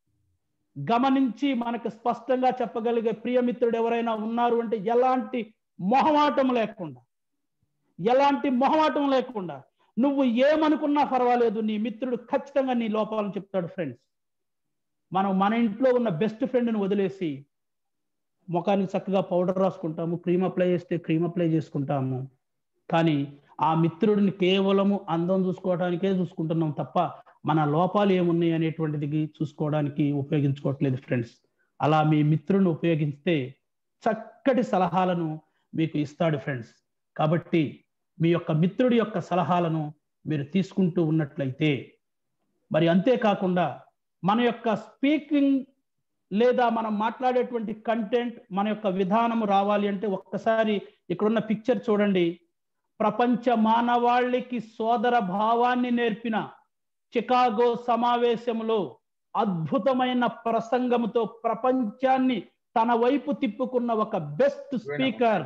గమనించి మనకు స్పష్టంగా చెప్పగలిగే ప్రియమిత్రుడు ఎవరైనా ఉన్నారు అంటే ఎలాంటి మొహమాటం లేకుండా ఎలాంటి మొహమాటం లేకుండా నువ్వు ఏమనుకున్నా పర్వాలేదు నీ మిత్రుడు ఖచ్చితంగా నీ లోపాలను చెప్తాడు ఫ్రెండ్స్ మనం మన ఇంట్లో ఉన్న బెస్ట్ ఫ్రెండ్ని వదిలేసి ముఖానికి చక్కగా పౌడర్ రాసుకుంటాము క్రీమ్ అప్లై చేస్తే క్రీమ్ అప్లై చేసుకుంటాము కానీ ఆ మిత్రుడిని కేవలము అందం చూసుకోవడానికే చూసుకుంటున్నాం తప్ప మన లోపాలు ఏమున్నాయి అనేటువంటిది చూసుకోవడానికి ఉపయోగించుకోవట్లేదు ఫ్రెండ్స్ అలా మీ మిత్రుడిని ఉపయోగిస్తే చక్కటి సలహాలను మీకు ఇస్తాడు ఫ్రెండ్స్ కాబట్టి మీ యొక్క మిత్రుడి యొక్క సలహాలను మీరు తీసుకుంటూ ఉన్నట్లయితే మరి అంతేకాకుండా మన యొక్క స్పీకింగ్ లేదా మనం మాట్లాడేటువంటి కంటెంట్ మన యొక్క విధానము రావాలి అంటే ఒక్కసారి ఇక్కడున్న పిక్చర్ చూడండి ప్రపంచ మానవాళికి సోదర భావాన్ని నేర్పిన చికాగో సమావేశంలో అద్భుతమైన ప్రసంగముతో ప్రపంచాన్ని తన వైపు తిప్పుకున్న ఒక బెస్ట్ స్పీకర్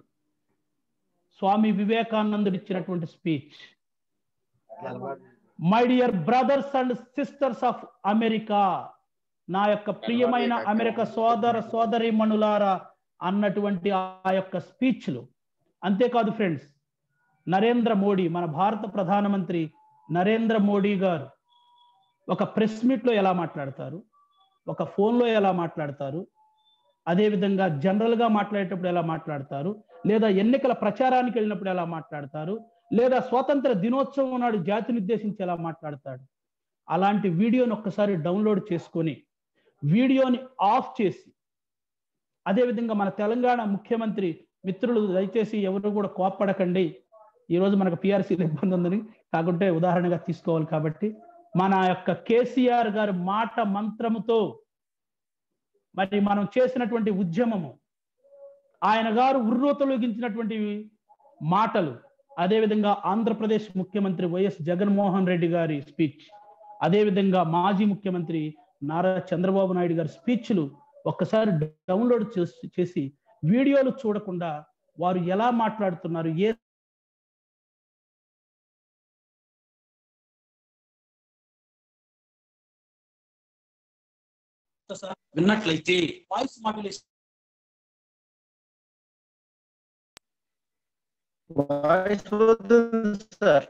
స్వామి వివేకానందుడు ఇచ్చినటువంటి speech my dear brothers and sisters of America నా యొక్క ప్రియమైన అమెరికా సోదర సోదరి మణులారా అన్నటువంటి ఆ యొక్క స్పీచ్లు అంతేకాదు ఫ్రెండ్స్ నరేంద్ర మోడీ మన భారత ప్రధానమంత్రి నరేంద్ర మోడీ గారు ఒక ప్రెస్ మీట్లో ఎలా మాట్లాడతారు ఒక ఫోన్లో ఎలా మాట్లాడతారు అదేవిధంగా జనరల్గా మాట్లాడేటప్పుడు ఎలా మాట్లాడతారు లేదా ఎన్నికల ప్రచారానికి వెళ్ళినప్పుడు ఎలా మాట్లాడతారు లేదా స్వాతంత్ర దినోత్సవం నాడు జాతిని ఉద్దేశించి ఎలా మాట్లాడతాడు అలాంటి వీడియోని ఒక్కసారి డౌన్లోడ్ చేసుకొని వీడియోని ఆఫ్ చేసి అదేవిధంగా మన తెలంగాణ ముఖ్యమంత్రి మిత్రులు దయచేసి ఎవరు కూడా కోప్పడకండి ఈ రోజు మనకు పిఆర్సీలో ఇబ్బంది ఉందని కాకుంటే ఉదాహరణగా తీసుకోవాలి కాబట్టి మన యొక్క కేసీఆర్ గారి మాట మంత్రముతో మరి మనం చేసినటువంటి ఉద్యమము ఆయన గారు ఉర్రూతలొగించినటువంటి మాటలు అదేవిధంగా ఆంధ్రప్రదేశ్ ముఖ్యమంత్రి వైఎస్ జగన్మోహన్ రెడ్డి గారి స్పీచ్ అదేవిధంగా మాజీ ముఖ్యమంత్రి నారా చంద్రబాబు నాయుడు గారి స్పీచ్లు ఒక్కసారి డౌన్లోడ్ చేసి చేసి వీడియోలు చూడకుండా వారు ఎలా మాట్లాడుతున్నారు ఏ విన్నట్లయితే వాయిస్ మాడ్యులేషన్ వాయిస్ పోతుంది సార్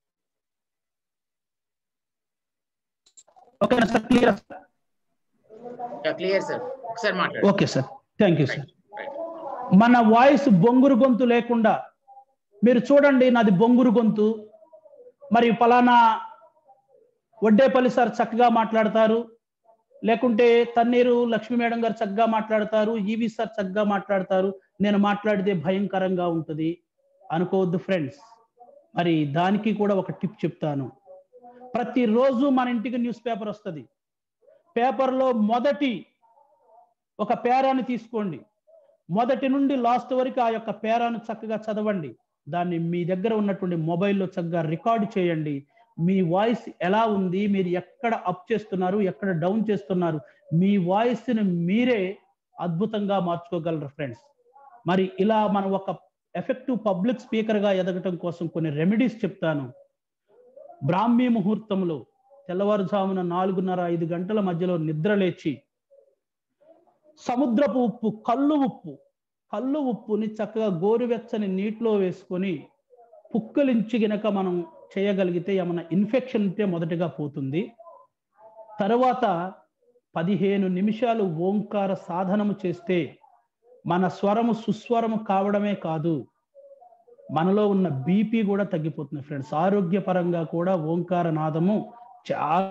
ఓకేనా సార్ క్లియర్ క్లియర్ సార్ ఒకసారి మాట్లాడండి okay sir thank you sir right మన వాయిస్ బొంగురు గొంతు లేకుండా మీరు చూడండి నాది బొంగురు గొంతు మరి ఫలానా వడ్డేపల్లి సార్ చక్కగా మాట్లాడతారు లేకుంటే తన్నీరు లక్ష్మీ మేడం గారు చక్కగా మాట్లాడతారు ఈవి సార్ చక్కగా మాట్లాడతారు నేను మాట్లాడితే భయంకరంగా ఉంటుంది అనుకోవద్దు ఫ్రెండ్స్ మరి దానికి కూడా ఒక టిప్ చెప్తాను ప్రతిరోజు మన ఇంటికి న్యూస్ పేపర్ వస్తుంది పేపర్లో మొదటి ఒక పేరాని తీసుకోండి మొదటి నుండి లాస్ట్ వరకు ఆ యొక్క పేరాను చక్కగా చదవండి దాన్ని మీ దగ్గర ఉన్నటువంటి మొబైల్లో చక్కగా రికార్డు చేయండి మీ వాయిస్ ఎలా ఉంది మీరు ఎక్కడ అప్ చేస్తున్నారు ఎక్కడ డౌన్ చేస్తున్నారు మీ వాయిస్ని మీరే అద్భుతంగా మార్చుకోగలరు ఫ్రెండ్స్ మరి ఇలా మనం ఒక ఎఫెక్టివ్ పబ్లిక్ స్పీకర్గా ఎదగటం కోసం కొన్ని రెమెడీస్ చెప్తాను బ్రాహ్మీ ముహూర్తంలో తెల్లవారుజామున నాలుగున్నర ఐదు గంటల మధ్యలో నిద్ర లేచి సముద్రపు ఉప్పు కళ్ళు ఉప్పు కళ్ళు ఉప్పుని చక్కగా గోరువెచ్చని నీటిలో వేసుకొని పుక్కలించి గనక మనం చేయగలిగితే ఏమన్నా ఇన్ఫెక్షన్ ఉంటే మొదటగా పోతుంది తర్వాత పదిహేను నిమిషాలు ఓంకార సాధనము చేస్తే మన స్వరము సుస్వరము కావడమే కాదు మనలో ఉన్న బీపీ కూడా తగ్గిపోతుంది ఫ్రెండ్స్ ఆరోగ్యపరంగా కూడా ఓంకార నాదము చాలా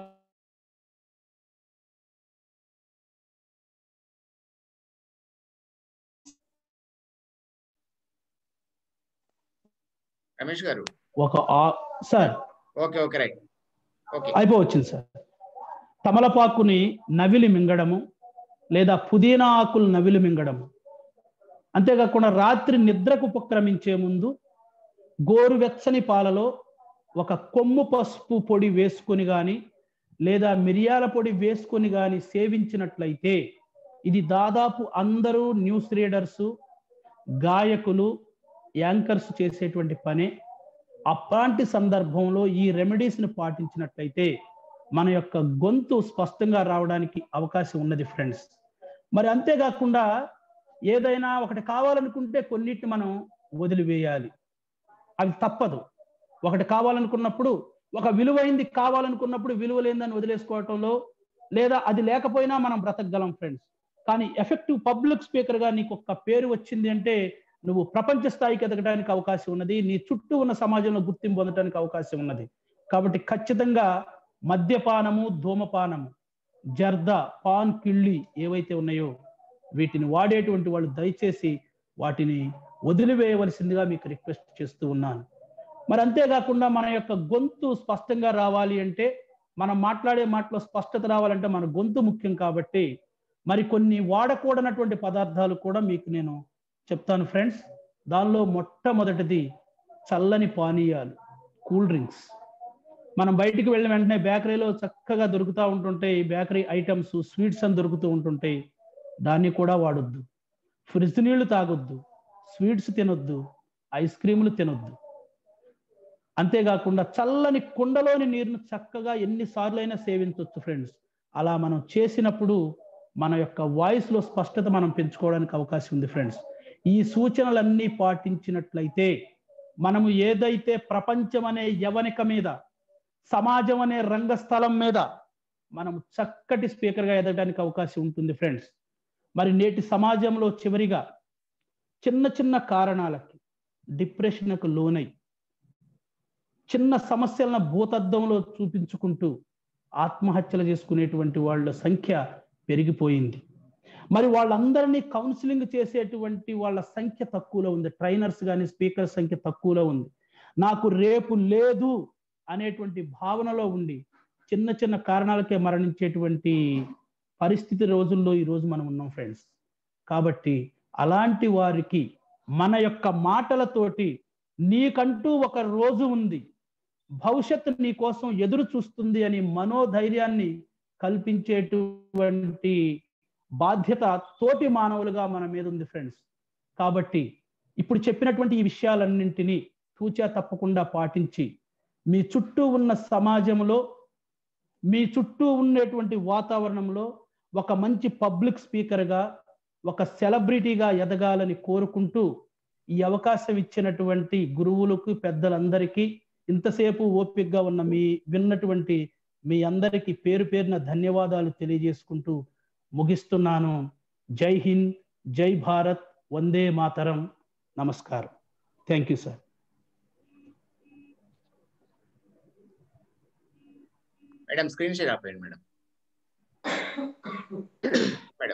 రమేష్ గారు ఒక ఆ- sir okay okay right okay అయిపోవచ్చింది సార్ తమలపాకుని నవిలి మింగడము లేదా పుదీనా ఆకులు నవిలి మింగడము అంతేకాకుండా రాత్రి నిద్రకు ఉపక్రమించే ముందు గోరువెచ్చని పాలలో ఒక కొమ్ము పసుపు పొడి వేసుకొని కానీ లేదా మిరియాల పొడి వేసుకొని కానీ సేవించినట్లయితే ఇది దాదాపు అందరూ న్యూస్ రీడర్సు గాయకులు యాంకర్స్ చేసేటువంటి పనే అట్లాంటి సందర్భంలో ఈ రెమెడీస్ని పాటించినట్లయితే మన యొక్క గొంతు స్పష్టంగా రావడానికి అవకాశం ఉన్నది ఫ్రెండ్స్ మరి అంతేకాకుండా ఏదైనా ఒకటి కావాలనుకుంటే కొన్నిటిని మనం వదిలివేయాలి అవి తప్పదు ఒకటి కావాలనుకున్నప్పుడు ఒక విలువైంది కావాలనుకున్నప్పుడు విలువ లేదని వదిలేసుకోవటంలో లేదా అది లేకపోయినా మనం బ్రతకగలం ఫ్రెండ్స్ కానీ ఎఫెక్టివ్ పబ్లిక్ స్పీకర్గా నీకు ఒక పేరు వచ్చింది అంటే నువ్వు ప్రపంచ స్థాయికి ఎదగడానికి అవకాశం ఉన్నది నీ చుట్టూ ఉన్న సమాజంలో గుర్తింపు పొందడానికి అవకాశం ఉన్నది కాబట్టి ఖచ్చితంగా మద్యపానము ధూమపానము జర్దా పాన్ కిళ్ళి ఏవైతే ఉన్నాయో వీటిని వాడేటువంటి వాళ్ళు దయచేసి వాటిని వదిలివేయవలసిందిగా మీకు రిక్వెస్ట్ చేస్తూ ఉన్నాను మరి అంతేకాకుండా మన యొక్క గొంతు స్పష్టంగా రావాలి అంటే మనం మాట్లాడే మాటలో స్పష్టత రావాలంటే మన గొంతు ముఖ్యం కాబట్టి మరి కొన్ని వాడకూడనటువంటి పదార్థాలు కూడా మీకు నేను చెప్తాను ఫ్రెండ్స్ దానిలో మొట్టమొదటిది చల్లని పానీయాలు కూల్ డ్రింక్స్ మనం బయటికి వెళ్ళిన వెంటనే బేకరీలో చక్కగా దొరుకుతూ ఉంటుంటాయి బేకరీ ఐటమ్స్ స్వీట్స్ అని దొరుకుతూ ఉంటుంటాయి దాన్ని కూడా వాడొద్దు ఫ్రిడ్జ్ నీళ్లు తాగొద్దు స్వీట్స్ తినొద్దు ఐస్ క్రీములు తినొద్దు అంతేకాకుండా చల్లని కుండలోని నీరును చక్కగా ఎన్నిసార్లు అయినా సేవించవచ్చు ఫ్రెండ్స్ అలా మనం చేసినప్పుడు మన యొక్క వాయిస్లో స్పష్టత మనం పెంచుకోవడానికి అవకాశం ఉంది ఫ్రెండ్స్ ఈ సూచనలన్నీ పాటించినట్లయితే మనము ఏదైతే ప్రపంచం అనే యవనిక మీద సమాజం అనే రంగస్థలం మీద మనం చక్కటి స్పీకర్గా ఎదగడానికి అవకాశం ఉంటుంది ఫ్రెండ్స్ మరి నేటి సమాజంలో చివరిగా చిన్న చిన్న కారణాలకి డిప్రెషన్కు లోనై చిన్న సమస్యలను భూతద్దంలో చూపించుకుంటూ ఆత్మహత్యలు చేసుకునేటువంటి వాళ్ళ సంఖ్య పెరిగిపోయింది మరి వాళ్ళందరినీ కౌన్సిలింగ్ చేసేటువంటి వాళ్ళ సంఖ్య తక్కువలో ఉంది ట్రైనర్స్ కానీ స్పీకర్ సంఖ్య తక్కువలో ఉంది నాకు రేపు లేదు అనేటువంటి భావనలో ఉండి చిన్న చిన్న కారణాలకే మరణించేటువంటి పరిస్థితి రోజుల్లో ఈ రోజు మనం ఉన్నాం ఫ్రెండ్స్ కాబట్టి అలాంటి వారికి మన యొక్క మాటలతోటి నీకంటూ ఒక రోజు ఉంది భవిష్యత్తు నీ కోసం ఎదురు చూస్తుంది అని మనోధైర్యాన్ని కల్పించేటువంటి బాధ్యత తోటి మానవులుగా మన మీద ఉంది ఫ్రెండ్స్ కాబట్టి ఇప్పుడు చెప్పినటువంటి ఈ విషయాలన్నింటినీ తూచా తప్పకుండా పాటించి మీ చుట్టూ ఉన్న సమాజంలో మీ చుట్టూ ఉండేటువంటి వాతావరణంలో ఒక మంచి పబ్లిక్ స్పీకర్గా ఒక సెలబ్రిటీగా ఎదగాలని కోరుకుంటూ ఈ అవకాశం ఇచ్చినటువంటి గురువులకు పెద్దలందరికీ ఇంతసేపు ఓపికగా ఉన్న మీ విన్నటువంటి మీ అందరికీ పేరు పేరున ధన్యవాదాలు తెలియజేసుకుంటూ ముగిస్తున్నాను జై హింద్ జై భారత్ వందే మాతరం నమస్కారం thank you sir madam screen share ఆపేయండి madam madam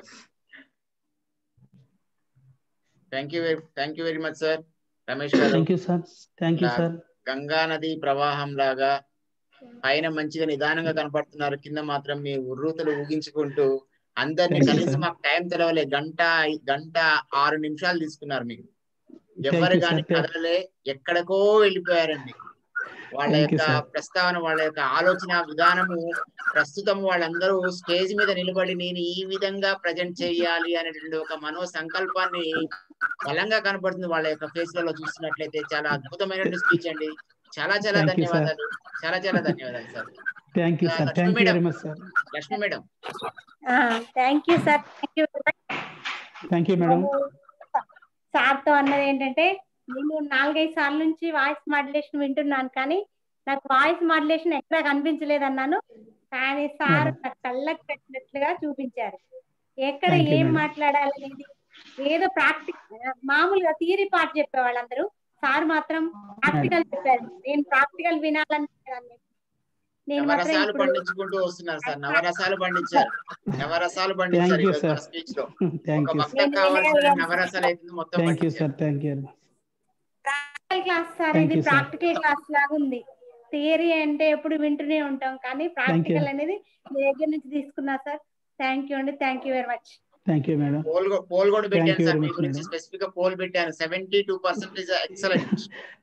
thank you thank you very much sir Ramesh గారు thank you sir thank you sir Ganga నది ప్రవాహం లాగా పైన మంచిగా నిదానంగా కనపడుతున్నారు కింద మాత్రం మీ ఉర్రూతలు ఊగించుకుంటూ అందరినీ Thank you, కనీసం sir. మాకు టైం తెలవలే గంట గంట ఆరు నిమిషాలు తీసుకున్నారు మీకు Thank ఎవరు you, కానీ sir. కదలలే ఎక్కడికో వెళ్ళిపోయారండి వాళ్ళ Thank you, యొక్క sir. ప్రస్తావన వాళ్ళ యొక్క ఆలోచన విధానము ప్రస్తుతం వాళ్ళందరూ స్టేజ్ మీద నిలబడి నేను ఈ విధంగా ప్రజెంట్ చేయాలి అనేటువంటి ఒక మనో సంకల్పాన్ని బలంగా కనపడుతుంది వాళ్ళ యొక్క ఫేస్ లలో చూస్తున్నట్లయితే చాలా అద్భుతమైన స్పీచ్ అండి చాలా చాలా Thank you, sir. ధన్యవాదాలు చాలా చాలా ధన్యవాదాలు sir thank you sir Lakshmi thank you madam. Very much sir Lakshmi madam thank you sir thank you thank you madam సార్తో అన్నది ఏంటంటే నేను నాలుగైదు సార్లు నుంచి వాయిస్ మాడ్యులేషన్ వింటున్నాను కానీ నాకు వాయిస్ మాడ్యులేషన్ ఎక్కడ కనిపించలేదు అన్నాను కానీ సార్ Madam. నా కళ్ళకు పెట్టినట్లుగా చూపించారు ఎక్కడ Thank you, ఏం madam. మాట్లాడాలనేది ఏదో ప్రాక్టిక్ మామూలుగా థియరీ పార్ట్ చెప్పేవాళ్ళు అందరూ సార్ మాత్రం ప్రాక్టికల్ చెప్పారు నేను ప్రాక్టికల్ వినాలనుకున్నాను నేను మాత్రం నవరసాలు ఇప్పుడు పండించుకుంటూ వస్తున్నారు సార్ నవరసాలు పండించారు నవరసాలు పండించారు Thank you, ఈరోజు మన sir. స్పీచ్ లో థ్యాంక్ ఒక యూ భక్త కావాల్సిన నవరసాలు అయితే మొత్తం థ్యాంక్ యూ పండించారు sir thank you practical class sir Thank ఇది you, sir. ప్రాక్టికల్ క్లాస్ లాగా ఉంది థియరీ అంటే ఎప్పుడు వింటూనే ఉంటాం కానీ ప్రాక్టికల్ అనేది మీ దగ్గర నుంచి తీసుకున్నా సార్ థ్యాంక్ యూ అండి thank you very much thank you madam poll గో- పోల్ కూడా Thank పెట్టాను you సార్ very మీ much, గురించి madam. స్పెసిఫిక్ గా పోల్ పెట్టాను seventy two percentage excellent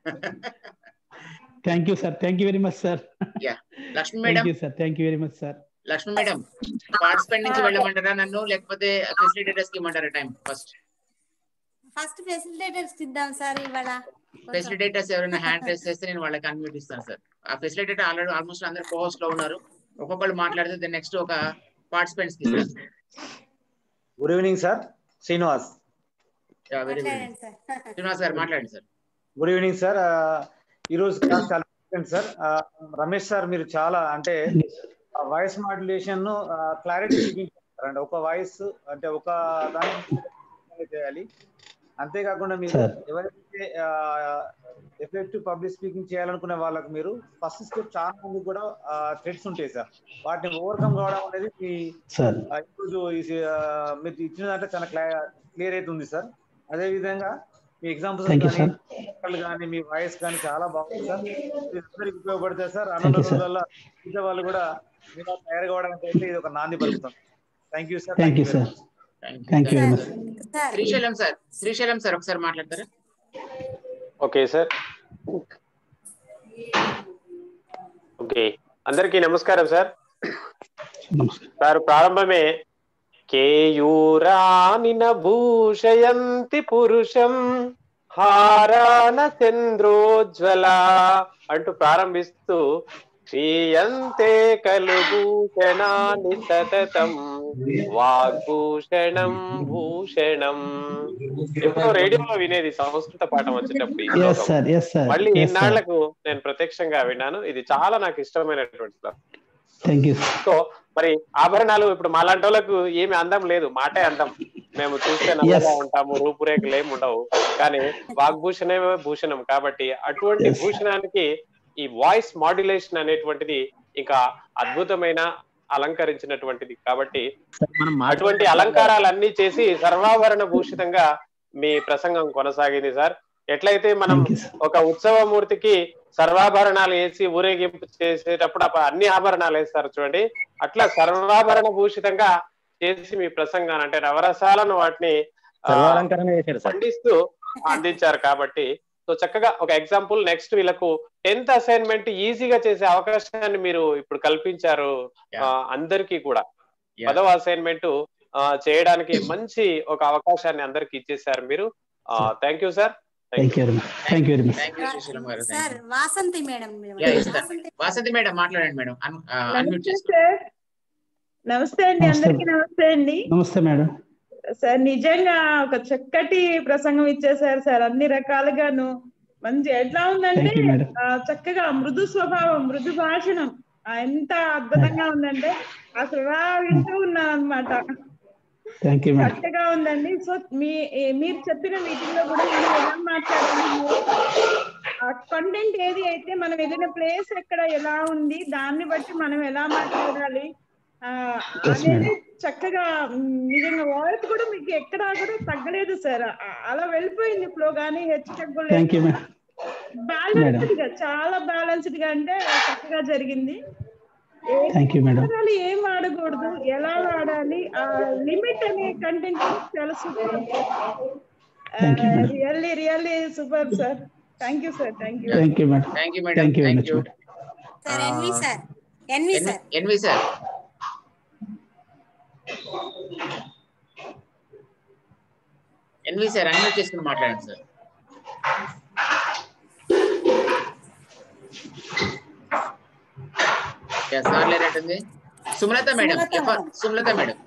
thank you sir thank you very much sir Lakshmi madam thank you sir thank you very much sir Lakshmi madam participant నుంచి వెళ్ళమంటారా నన్ను లేకపోతే facilitators కి ఇవ్వమంటారా టైం ఫస్ట్ ఫస్ట్ ఫెసిలిటేటర్స్ ఇద్దాం sir ఇవాళ ఫెసిలిటేటర్స్ ఎవరైనా హ్యాండ్ రేస్ చేస్తే నేను వాళ్ళకి అన్మ్యూట్ ఇస్తాను సార్ ఆ ఫెసిలిటేటర్ ఆల్రెడీ ఆల్మోస్ట్ అందరు కోహోస్ట్ లో ఉన్నారు ఒక్కొక్కళ్ళు మాట్లాడితే నెక్స్ట్ ఒక పార్టిసిపెంట్స్ కి good evening sir Srinivas very very మాట్లాడండి సార్ శ్రీనివాస్ గారు మాట్లాడండి సార్ గుడ్ ఈవినింగ్ సార్ ఈ రోజు క్లాస్ చాలా important సార్ ఆ, రమేష్ సార్ మీరు చాలా అంటే వాయిస్ మాడ్యులేషన్ క్లారిటీ చూపించారు అంటే ఒక వాయిస్ అంటే ఒక దాని చేయాలి అంతేకాకుండా మీరు Sir. ఎవరైతే ఎఫెక్టివ్ పబ్లిక్ స్పీకింగ్ చేయాలనుకునే వాళ్ళకి మీరు ఫస్ట్ స్టెప్ చాలా మంది కూడా థ్రెడ్స్ ఉంటాయి సార్ వాటిని ఓవర్కమ్ కావడం అనేది మీ సార్ ఆ, ఈరోజు ఈ సి- ఆ, మీరు ఇచ్చిన దాంట్లో చాలా క్లియర్ అవుతుంది సార్ అదే విధంగా మీ ఎగ్జాంపుల్స్ థ్యాంక్ యూ కానీ సార్ కానీ మీ వాయిస్ కానీ చాలా బాగుంది సార్ ఇది అందరికి ఉపయోగపడతాయి సార్ Thank అన్న you, sir. రోజులలో మిగతా వాళ్ళు కూడా మీరు తయారు కావడానికి అయితే ఇది ఒక నాంది పలుకుతాం thank you sir thank you sir thank you very much sir Srisailam sir Srisailam sir ఒకసారి మాట్లాడతారా ఓకే సార్ ఓకే అందరికీ నమస్కారం సార్ నమస్కారం సార్ ప్రారంభమే కేయూరానిన భూషయంతి పురుషం హారాన చంద్రోజ్వల అంటూ ప్రారంభిస్తూ శ్రీయంతే కలు భూషణాని సతతం వాగ్భూషణం భూషణం ఎప్పుడో రేడియోలో వినేది సంస్కృత పాఠం వచ్చేటప్పుడు ఈ ఎస్ శ్లోకం. సార్ ఎస్ సార్ మళ్ళీ ఎస్ సార్ ఇన్నాళ్లకు నేను ప్రత్యక్షంగా విన్నాను ఇది చాలా నాకు ఇష్టమైనటువంటి శ్లోకం. థ్యాంక్ యూ సో మరి ఆభరణాలు ఇప్పుడు మాలాంటి వాళ్ళకు ఏమి అందం లేదు మాటే అందం మేము చూస్తే నల్లగా Yes. ఉంటాము రూపురేఖలు ఏమి ఉండవు కానీ వాగ్భూషణమే భూషణం కాబట్టి అటువంటి Yes. భూషణానికి ఈ వాయిస్ మాడ్యులేషన్ అనేటువంటిది ఇంకా అద్భుతమైన అలంకరించినటువంటిది కాబట్టి అటువంటి అలంకారాలన్నీ చేసి సర్వాభరణ భూషితంగా మీ ప్రసంగం కొనసాగింది సార్ ఎట్లయితే మనం థ్యాంక్ యూ సార్ ఒక ఉత్సవమూర్తికి సర్వాభరణాలు వేసి ఊరేగింపు చేసేటప్పుడు అప్పుడు అన్ని ఆభరణాలు వేస్తారు చూడండి అట్లా సర్వాభరణ భూషితంగా చేసి మీ ప్రసంగాన్ని అంటే నవరసాలను వాటిని ఆ, సర్వాలంకరణ చేశారు సార్ పండిస్తూ అందించారు కాబట్టి సో చక్కగా ఒక ఎగ్జాంపుల్ నెక్స్ట్ వీళ్ళకు టెన్త్ అసైన్మెంట్ ఈజీగా చేసే అవకాశాన్ని మీరు ఇప్పుడు కల్పించారు ఆ, అందరికీ కూడా Yeah. పదవ అసైన్మెంట్ చేయడానికి మంచి ఒక అవకాశాన్ని అందరికి ఇచ్చేసారు మీరు thank you sir thank you very much thank you very much thank you Susheelam గారు thank sir Vasanthi madam yeah ఇస్తాను వాసంతి మేడం మాట్లాడండి మేడం అన్మ్యూట్ నమస్తే చేసుకోండి సార్ నమస్తే అండి నమస్తే. అందరికి నమస్తే అండి నమస్తే మేడం సార్ నిజంగా ఒక చక్కటి ప్రసంగం ఇచ్చేసారు సార్ అన్ని రకాలుగాను మంచి ఎట్లా ఉందంటే థ్యాంక్ యూ మేడం ఆ, చక్కగా మృదు స్వభావం మృదు భాషణం ఆ, ఎంత అద్భుతంగా ఉందంటే అసలు ఇలా వింటూ ఉన్నాను అనమాట థ్యాంక్ యూ మేడం చక్కగా ఉందండి సో మీ ఏ- మీరు చెప్పిన వీటిల్లో కూడా మనం ఎలా మాట్లాడాలి ఆ కంటెంట్ ఏది అయితే మనం వెళ్ళిన ప్లేస్ ఎక్కడ ఎలా ఉంది దాన్ని బట్టి మనం ఎలా మాట్లాడాలి ఆ, Yes, అనేది చక్కగా మ్, నిజంగా వాయిస్ కూడా మీకు ఎక్కడా కూడా తగ్గలేదు సార్ ఆ- అలా వెళ్ళిపోయింది ఫ్లో కానీ హెచ్చు తగ్గులేదు థ్యాంక్ యూ మేడం బ్యాలెన్స్డ్ గా చాలా బ్యాలెన్స్డ్ గా అంటే చక్కగా జరిగింది ఏ థ్యాంక్ యూ మేడం అక్షరాలు ఏం వాడకూడదు ఎలా వాడాలి ఆ లిమిట్ అనే కంటెంట్ చాలా super Thank you, madam. Really really super sir thank you sir thank you thank you madam thank you madam thank you very thank much you madam sir NV sir NV sir NV sir NV sir unmute చేసుకుని మాట్లాడండి sir sir లేనట్టుంది Sumalatha madam Sumalatha ఎఫ్- madam. Sumalatha madam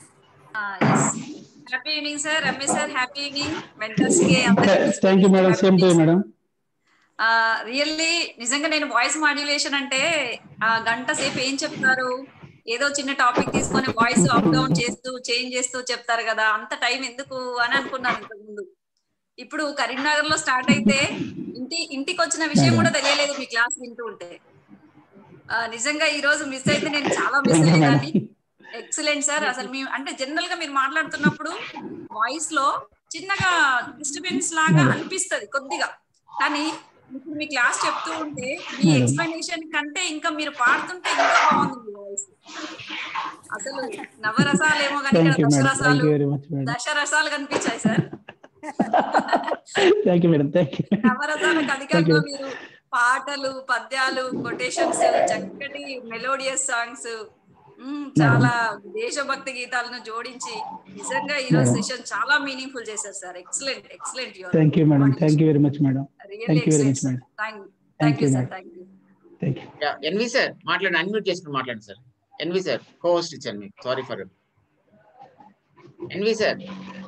happy evening sir Ramesh sir happy evening mentors కి అందరికీ thank you madam same to madam really నిజంగా నేను voice modulation అంటే ఆ గంట సేపు ఏం చెప్తారు ఏదో చిన్న టాపిక్ తీసుకొని వాయిస్ అప్ డౌన్ చేస్తూ చేంజ్ చేస్తూ చెప్తారు కదా అంత టైం ఎందుకు అని అనుకున్నాను ఇంతకు ముందు ఇప్పుడు కరీంనగర్ లో స్టార్ట్ అయితే ఇంటి ఇంటికి వచ్చిన విషయం కూడా తెలియలేదు మీ క్లాస్ వింటూ ఉంటే ఆ, నిజంగా ఈ రోజు మిస్ అయితే నేను చాలా మిస్ థ్యాంక్ యూ మేడం అయ్యేదాన్ని ఎక్సలెంట్ సార్ అసలు మీ అంటే జనరల్ గా మీరు మాట్లాడుతున్నప్పుడు వాయిస్ లో చిన్నగా డిస్టర్బెన్స్ లాగా అనిపిస్తది కొద్దిగా కానీ ఇప్పుడు మీ క్లాస్ చెప్తూ ఉంటే మీ మేడం. ఎక్స్ప్లెనేషన్ కంటే ఇంకా మీరు పాడుతుంటే ఇంకా బాగుంది మీ వాయిస్ అసలు నవరసాలేమో కానీ థ్యాంక్ ఇక్కడ యూ మేడం థ్యాంక్ దశరసాలు యూ వెరీ మచ్ మేడం దశరసాలు కనిపించాయి sir thank you madam thank you నవరసాలకు థ్యాంక్ అధికంగా యూ మీరు పాటలు పద్యాలు కొటేషన్స్ చక్కటి మెలోడియస్ సాంగ్స్ చాలా దేశభక్తి గీతాలను జోడించి నిజంగా ఈ రోజు మేడం. సెషన్ చాలా మీనింగ్ఫుల్ చేశారు sir excellent excellent thank you madam thank you very much madam really thank you very excellent much sir madam thank thank you you, sir madam. Thank you thank you NV sir మాట్లాడండి unmute చేసుకుని మాట్లాడండి sir NV sir cohost ఇచ్చాను మీకు sorry for NV sir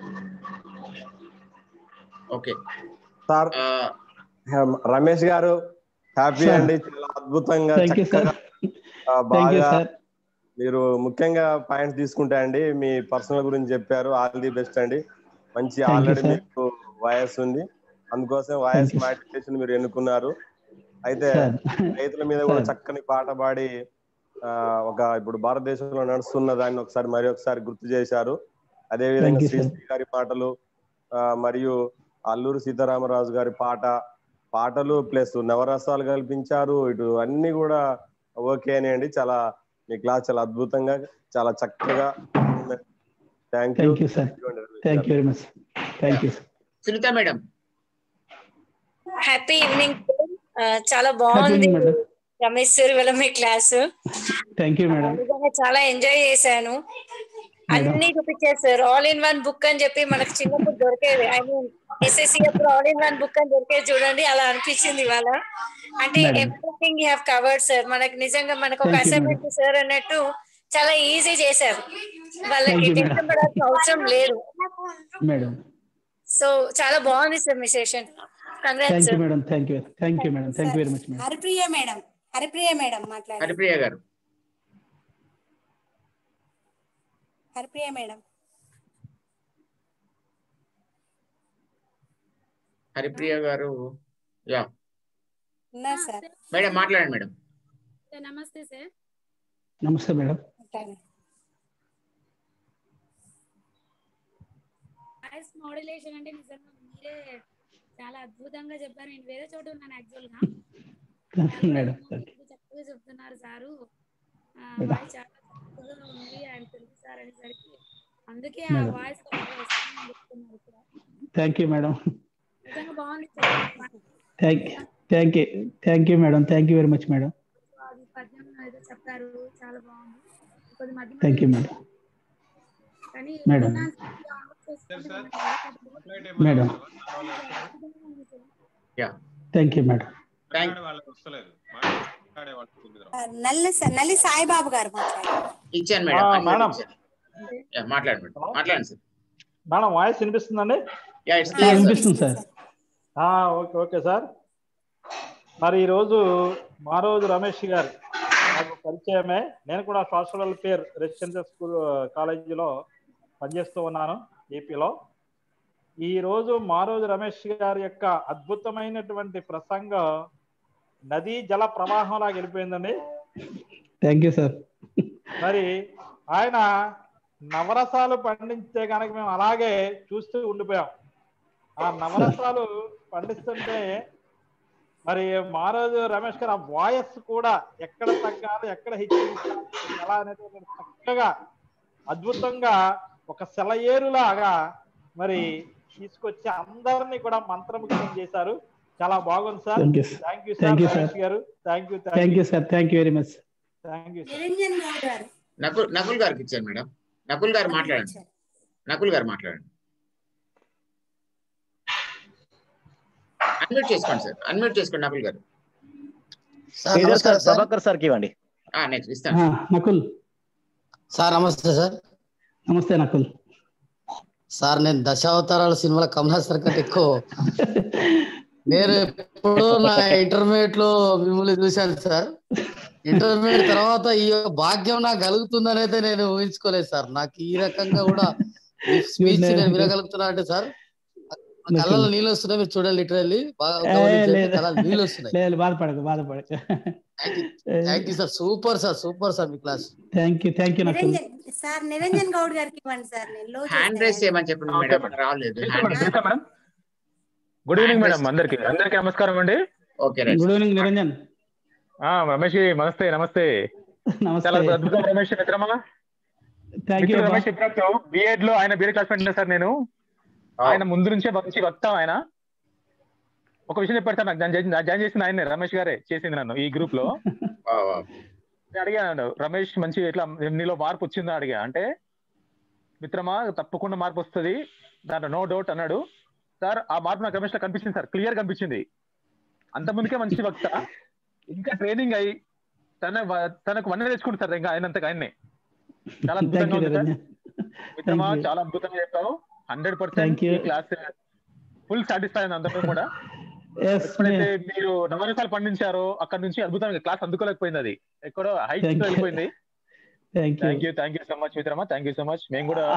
okay sir Ramesh గారు happy Sir. అండి చాలా అద్భుతంగా thank you sir చక్కగా ఆ, థ్యాంక్ యూ బాగా సార్ మీరు ముఖ్యంగా పాయింట్స్ తీసుకుంటే అండి మీ పర్సనల్ గురించి చెప్పారు ఆల్ ది బెస్ట్ అండి మంచి Thank you, ఆల్రెడీ sir. మీకు వాయస్ ఉంది అందుకోసం voice Thank you, sir. Modification మీరు ఎన్నుకున్నారు అయితే సార్ రైతుల మీద కూడా Sir. చక్కని పాట పాడి ఆ, ఒక ఇప్పుడు భారతదేశంలో నడుస్తున్న దాన్ని ఒకసారి మరి ఒకసారి గుర్తు చేశారు అదే విధంగా Thank you, sir. శ్రీశ్రీ గారి పాటలు ఆ, మరియు అల్లూరు సీతారామరాజు గారి పాట పాటలు ప్లస్ నవరసాలు కల్పించారు ఇటు అన్ని కూడా ఓకే అని అండి చాలా మీ క్లాస్ చాలా అద్భుతంగా చాలా చక్కగా thank you thank you sir thank you very much thank you Sunitha madam happy evening చాలా హ్యాపీ బాగుంది మేడం రమేష్ సార్ వల్ల మీ క్లాస్ థ్యాంక్ యూ మేడం నిజంగా చాలా ఎంజాయ్ చేశాను అన్ని చూపించారు sir all in one book అని చెప్పి మనకు చిన్నప్పుడు దొరికేది ఐ మీన్ ఎస్ఎస్సి అప్పుడు ఆల్ ఇన్ వన్ బుక్ అని దొరికేది చూడండి అలా అనిపించింది ఇవాళ అంటే Madam. Everything you have covered sir మనకి నిజంగా మనకు ఒక Thank you, అసైన్మెంట్ సార్ అన్నట్టు చాలా ఈజీ చేశారు వాళ్ళకి Thank you, madam. టెన్షన్ పడాల్సిన అవసరం లేదు మేడం సో చాలా బాగుంది సార్ మీ session congrats thank you sir madam thank you thank you madam thank you very much madam Haripriya madam Haripriya madam మాట్లాడండి హరిప్రియ గారు హరిప్రియ మేడం హరిప్రియ గారు యా ఉన్నారు సార్ మేడం మాట్లాడండి మేడం నమస్తే సార్ నమస్తే మేడం మాట్లాడండి వాయిస్ మోడ్యులేషన్ అంటే నిజంగా మీరే చాలా చాలా అద్భుతంగా చెప్పారు నేను వేరే చోట ఉన్నాను యాక్చువల్ గా మేడం చక్కగా చెప్తున్నారు సారు ఆ, మేడం. వాయిస్ చాలా చక్కగా ఉంది ఆయన తెలుగు సార్ అనేసరికి అందుకే ఆ మేడం. వాయిస్ వస్తుందని చెప్తున్నారు ఇక్కడ థ్యాంక్ యూ మేడం నిజంగా బాగుంది sir. Thank thank you thank you madam thank you very much madam అది పద్యం ఏదో చెప్పారు చాలా బాగుంది కొద్ది మధ్య థ్యాంక్ యూ మధ్యలో మేడం కానీ మేడం. విన్నాను సార్, ఆఫ్ చేసుకుంటే madam yeah thank you madam thank వాళ్ళకి వస్తలేదు మాట్లాడే వాళ్ళు కుదరదు. నల్లి నల్లి సాయిబాబు గారు మాట్లాడారు ఇచ్చాను మేడం ఆ, unmute మేడం. ఇచ్చాను. యా, మాట్లాడండి మేడం మాట్లాడండి సార్ మేడం వాయిస్ వినిపిస్తుందండి యా ఇట్స్ ఆ, క్లియర్ వినిపిస్తుంది సార్ ఆ, ఓకే ఓకే సార్ మరి ఈరోజు మారోజు రమేష్ గారు నాకు పరిచయమే నేను కూడా సోషల్ వెల్ఫేర్ రెసిడెన్షియల్ స్కూల్ కాలేజీలో పనిచేస్తూ ఉన్నాను ఏపీలో ఈ రోజు మారోజు రమేష్ గారి యొక్క అద్భుతమైనటువంటి ప్రసంగం నదీ జల ప్రవాహంలా వెళ్ళిపోయిందండి థ్యాంక్ యూ సార్ మరి ఆయన నవరసాలు పండించే కనుక మేము అలాగే చూస్తూ ఉండిపోయాం ఆ నవరసాలు పండిస్తుంటే మరి మహారాజు రమేష్ గారు ఆ వాయిస్ కూడా ఎక్కడ తగ్గాలి ఎక్కడ హెచ్చరించాలి ఎలా అనేది చక్కగా అద్భుతంగా ఒక సెలయేరులాగా మరి తీసుకొచ్చి అందరినీ కూడా మంత్రముగ్ధం చేశారు చాలా బాగుంది sir Thank you. Thank you Thank sir you, sir. Ramesh గారు thank you thank you sir thank you very much thank you Niranjan Goud గారు నకుల్ నకుల్ గారికి ఇచ్చాను మేడం నకుల్ గారు మాట్లాడండి నకుల్ గారు మాట్లాడండి అన్మ్యూట్ చేసుకోండి సార్ అన్మ్యూట్ చేసుకోండి నకుల్ గారు సార్ నమస్కారం ప్రభాకర్ సార్కి ఇవ్వండి నెక్స్ట్ ఇస్తాను నకుల్ సార్ నమస్తే సార్ నమస్తే నకుల్ సార్ నేను దశావతారాల సినిమాల కమలాసర్ కంటే ఎక్కువ నేను ఎప్పుడో నా ఇంటర్మీడియట్ లో మిమ్మల్ని చూశాను సార్ ఇంటర్మీడియట్ తర్వాత ఈ యొక్క భాగ్యం నాకు కలుగుతుందని అయితే నేను ఊహించుకోలేదు సార్ నాకు ఈ రకంగా కూడా స్పీచ్ నేను వినగలుగుతున్నా అంటే సార్ నా కళ్ళలో నీళ్ళు వస్తున్నాయి మీరు చూడండి లిటరల్లీ బాగా ఏ, గమనించండి, లేదు కళ్ళలో నీళ్ళు వస్తున్నాయి లేదు బాధపడకు బాధపడకు thank you sir super sir super sir మీ class thank you thank you Nakul Niranjan sir Niranjan Goud గారికి ఇవ్వండి సార్ నేను లో హ్యాండ్ రైస్ చేయమని చెప్పండి మేడం అక్కడ రాలేదు హ్యాండ్ గుడ్ ఈవినింగ్ మేడం అందరికి అందరికి నమస్కారం అండి ఓకే గుడ్ ఈవినింగ్ నిరంజన్ ఆ రమేష్ జీ, నమస్తే నమస్తే నమస్తే చాలా అద్భుతం రమేష్ మిత్రమా థ్యాంక్ యూ మిత్రుడు రమేష్ చెప్పినట్టు బిఎడ్ లో ఆయన బిఎడ్ క్లాస్ పెట్టిన సార్ నేను ఆయన ముందు నుంచే మంచి వక్త ఆయన ఒక విషయం చెప్పారు సార్ నాకు జాయిన్ చేసి- జాయిన్ చేసింది ఆయనే రమేష్ గారే చేసింది నన్ను ఈ గ్రూప్ లో నేను అడిగాను రమేష్ మంచి ఎట్లా నీలో మార్పు వచ్చిందా అడిగా అంటే మిత్రమా తప్పకుండా మార్పు వస్తుంది దాంట్లో నో డౌట్ అన్నాడు సార్ ఆ మార్పు నాకు రమేష్ లో కనిపించింది సార్ క్లియర్ కనిపించింది అంత ముందుకే మంచి వక్త ఇంకా ట్రైనింగ్ అయ్యి తన వ- తనకు వన్న తెచ్చుకుంది సార్ ఇంకా ఆయనంతకు ఆయన్నే చాలా థ్యాంక్ అద్భుతంగా యూ ఉంది సార్ నిరంజన్ మిత్రమా Thank you. చాలా అద్భుతంగా చెప్పావు హండ్రెడ్ Thank పర్సెంట్ you. ఈ క్లాస్ ఫుల్ సాటిస్ఫై అయింది అందరూ కూడా Yes, ఎప్పుడైతే మీరు నవరసాలు పండించారో అక్కడ నుంచి అద్భుతంగా క్లాస్ అందుకోలేకపోయింది అది ఎక్కడో హైట్ Thank you. వెళ్ళిపోయింది thank you thank you thank you so much మిత్రమా థ్యాంక్ యూ సో మచ్ మేము కూడా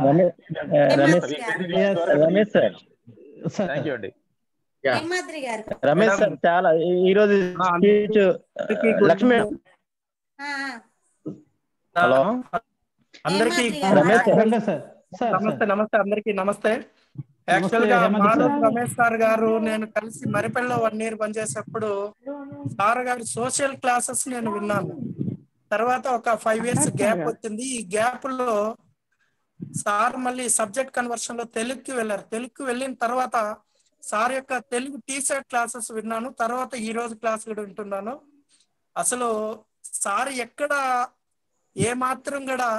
Ramesh Ramesh sir thank you అండి హేమాద్రి గారు రమేష్ సార్ చాలా ఈ- ఈ రోజు స్పీచ్ లక్ష్మి ఆ, ఆ. హలో అందరికి రమేష్ సార్. రండి సార్ సార్ నమస్తే నమస్తే అందరికి నమస్తే నమస్తే, యాక్చువల్ గా హేమంత్ మాధవ్ సార్. రమేష్ సార్ గారు నేను కలిసి మరిపల్లిలో వన్ ఇయర్ పనిచేసేటప్పుడు సార్ గారి సోషల్ క్లాసెస్ నేను విన్నాను తర్వాత ఒక ఫైవ్ ఇయర్స్ గ్యాప్ వచ్చింది ఈ గ్యాప్ లో సార్ మళ్ళీ సబ్జెక్ట్ కన్వర్షన్ లో తెలుగుకి వెళ్ళారు తెలుగుకి వెళ్ళిన తర్వాత సార్ యొక్క తెలుగు టీషర్ట్ క్లాసెస్ విన్నాను తర్వాత ఈ రోజు క్లాస్ కూడా వింటున్నాను అసలు సార్ ఎక్కడ ఏ మాత్రం కూడా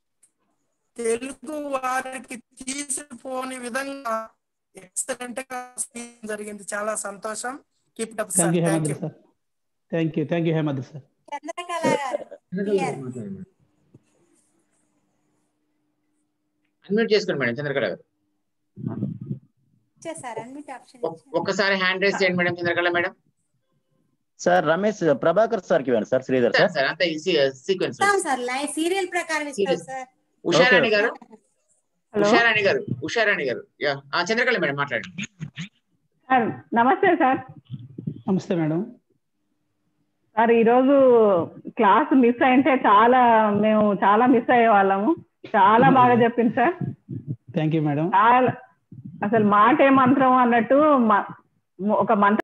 తెలుగు వారికి తీసిపోని విధంగా ఎక్సలెంట్ గా speech జరిగింది చాలా సంతోషం keep up sir thank you thank Hemadri you sir thank you thank you Hemadri sir Chandrakala గారు Here. అన్మ్యూట్ చేసుకోండి మేడం చంద్రకళ గారు ఇచ్చేసారు అన్మిట్ ఆప్షన్ ఒక్కసారి హ్యాండ్ రైస్ చేయండి madam Chandrakala madam sir Ramesh Prabhakar సార్కి ఇవ్వండి సార్ శ్రీధర్ సార్ సార్ అంతా ఈ సీక్వెన్స్ ఇస్తాం సార్ లైవ్ సీరియల్ ప్రకారం ఇస్తాం సార్ ఉషారాణి Okay. గారు హలో ఉషారాణి గారు ఉషారాణి గారు యా ఆ, చంద్రకళ మేడం మాట్లాడండి సార్ నమస్తే సార్ నమస్తే మేడం సార్ ఈరోజు క్లాస్ మిస్ అయింటే చాలా మేము చాలా మిస్ అయ్యే వాళ్ళము చాలా బాగా చెప్పింది సార్ థ్యాంక్ యూ మేడం చాలా అసలు మాటే మంత్రం అన్నట్టు మ- ఒక మంత్ర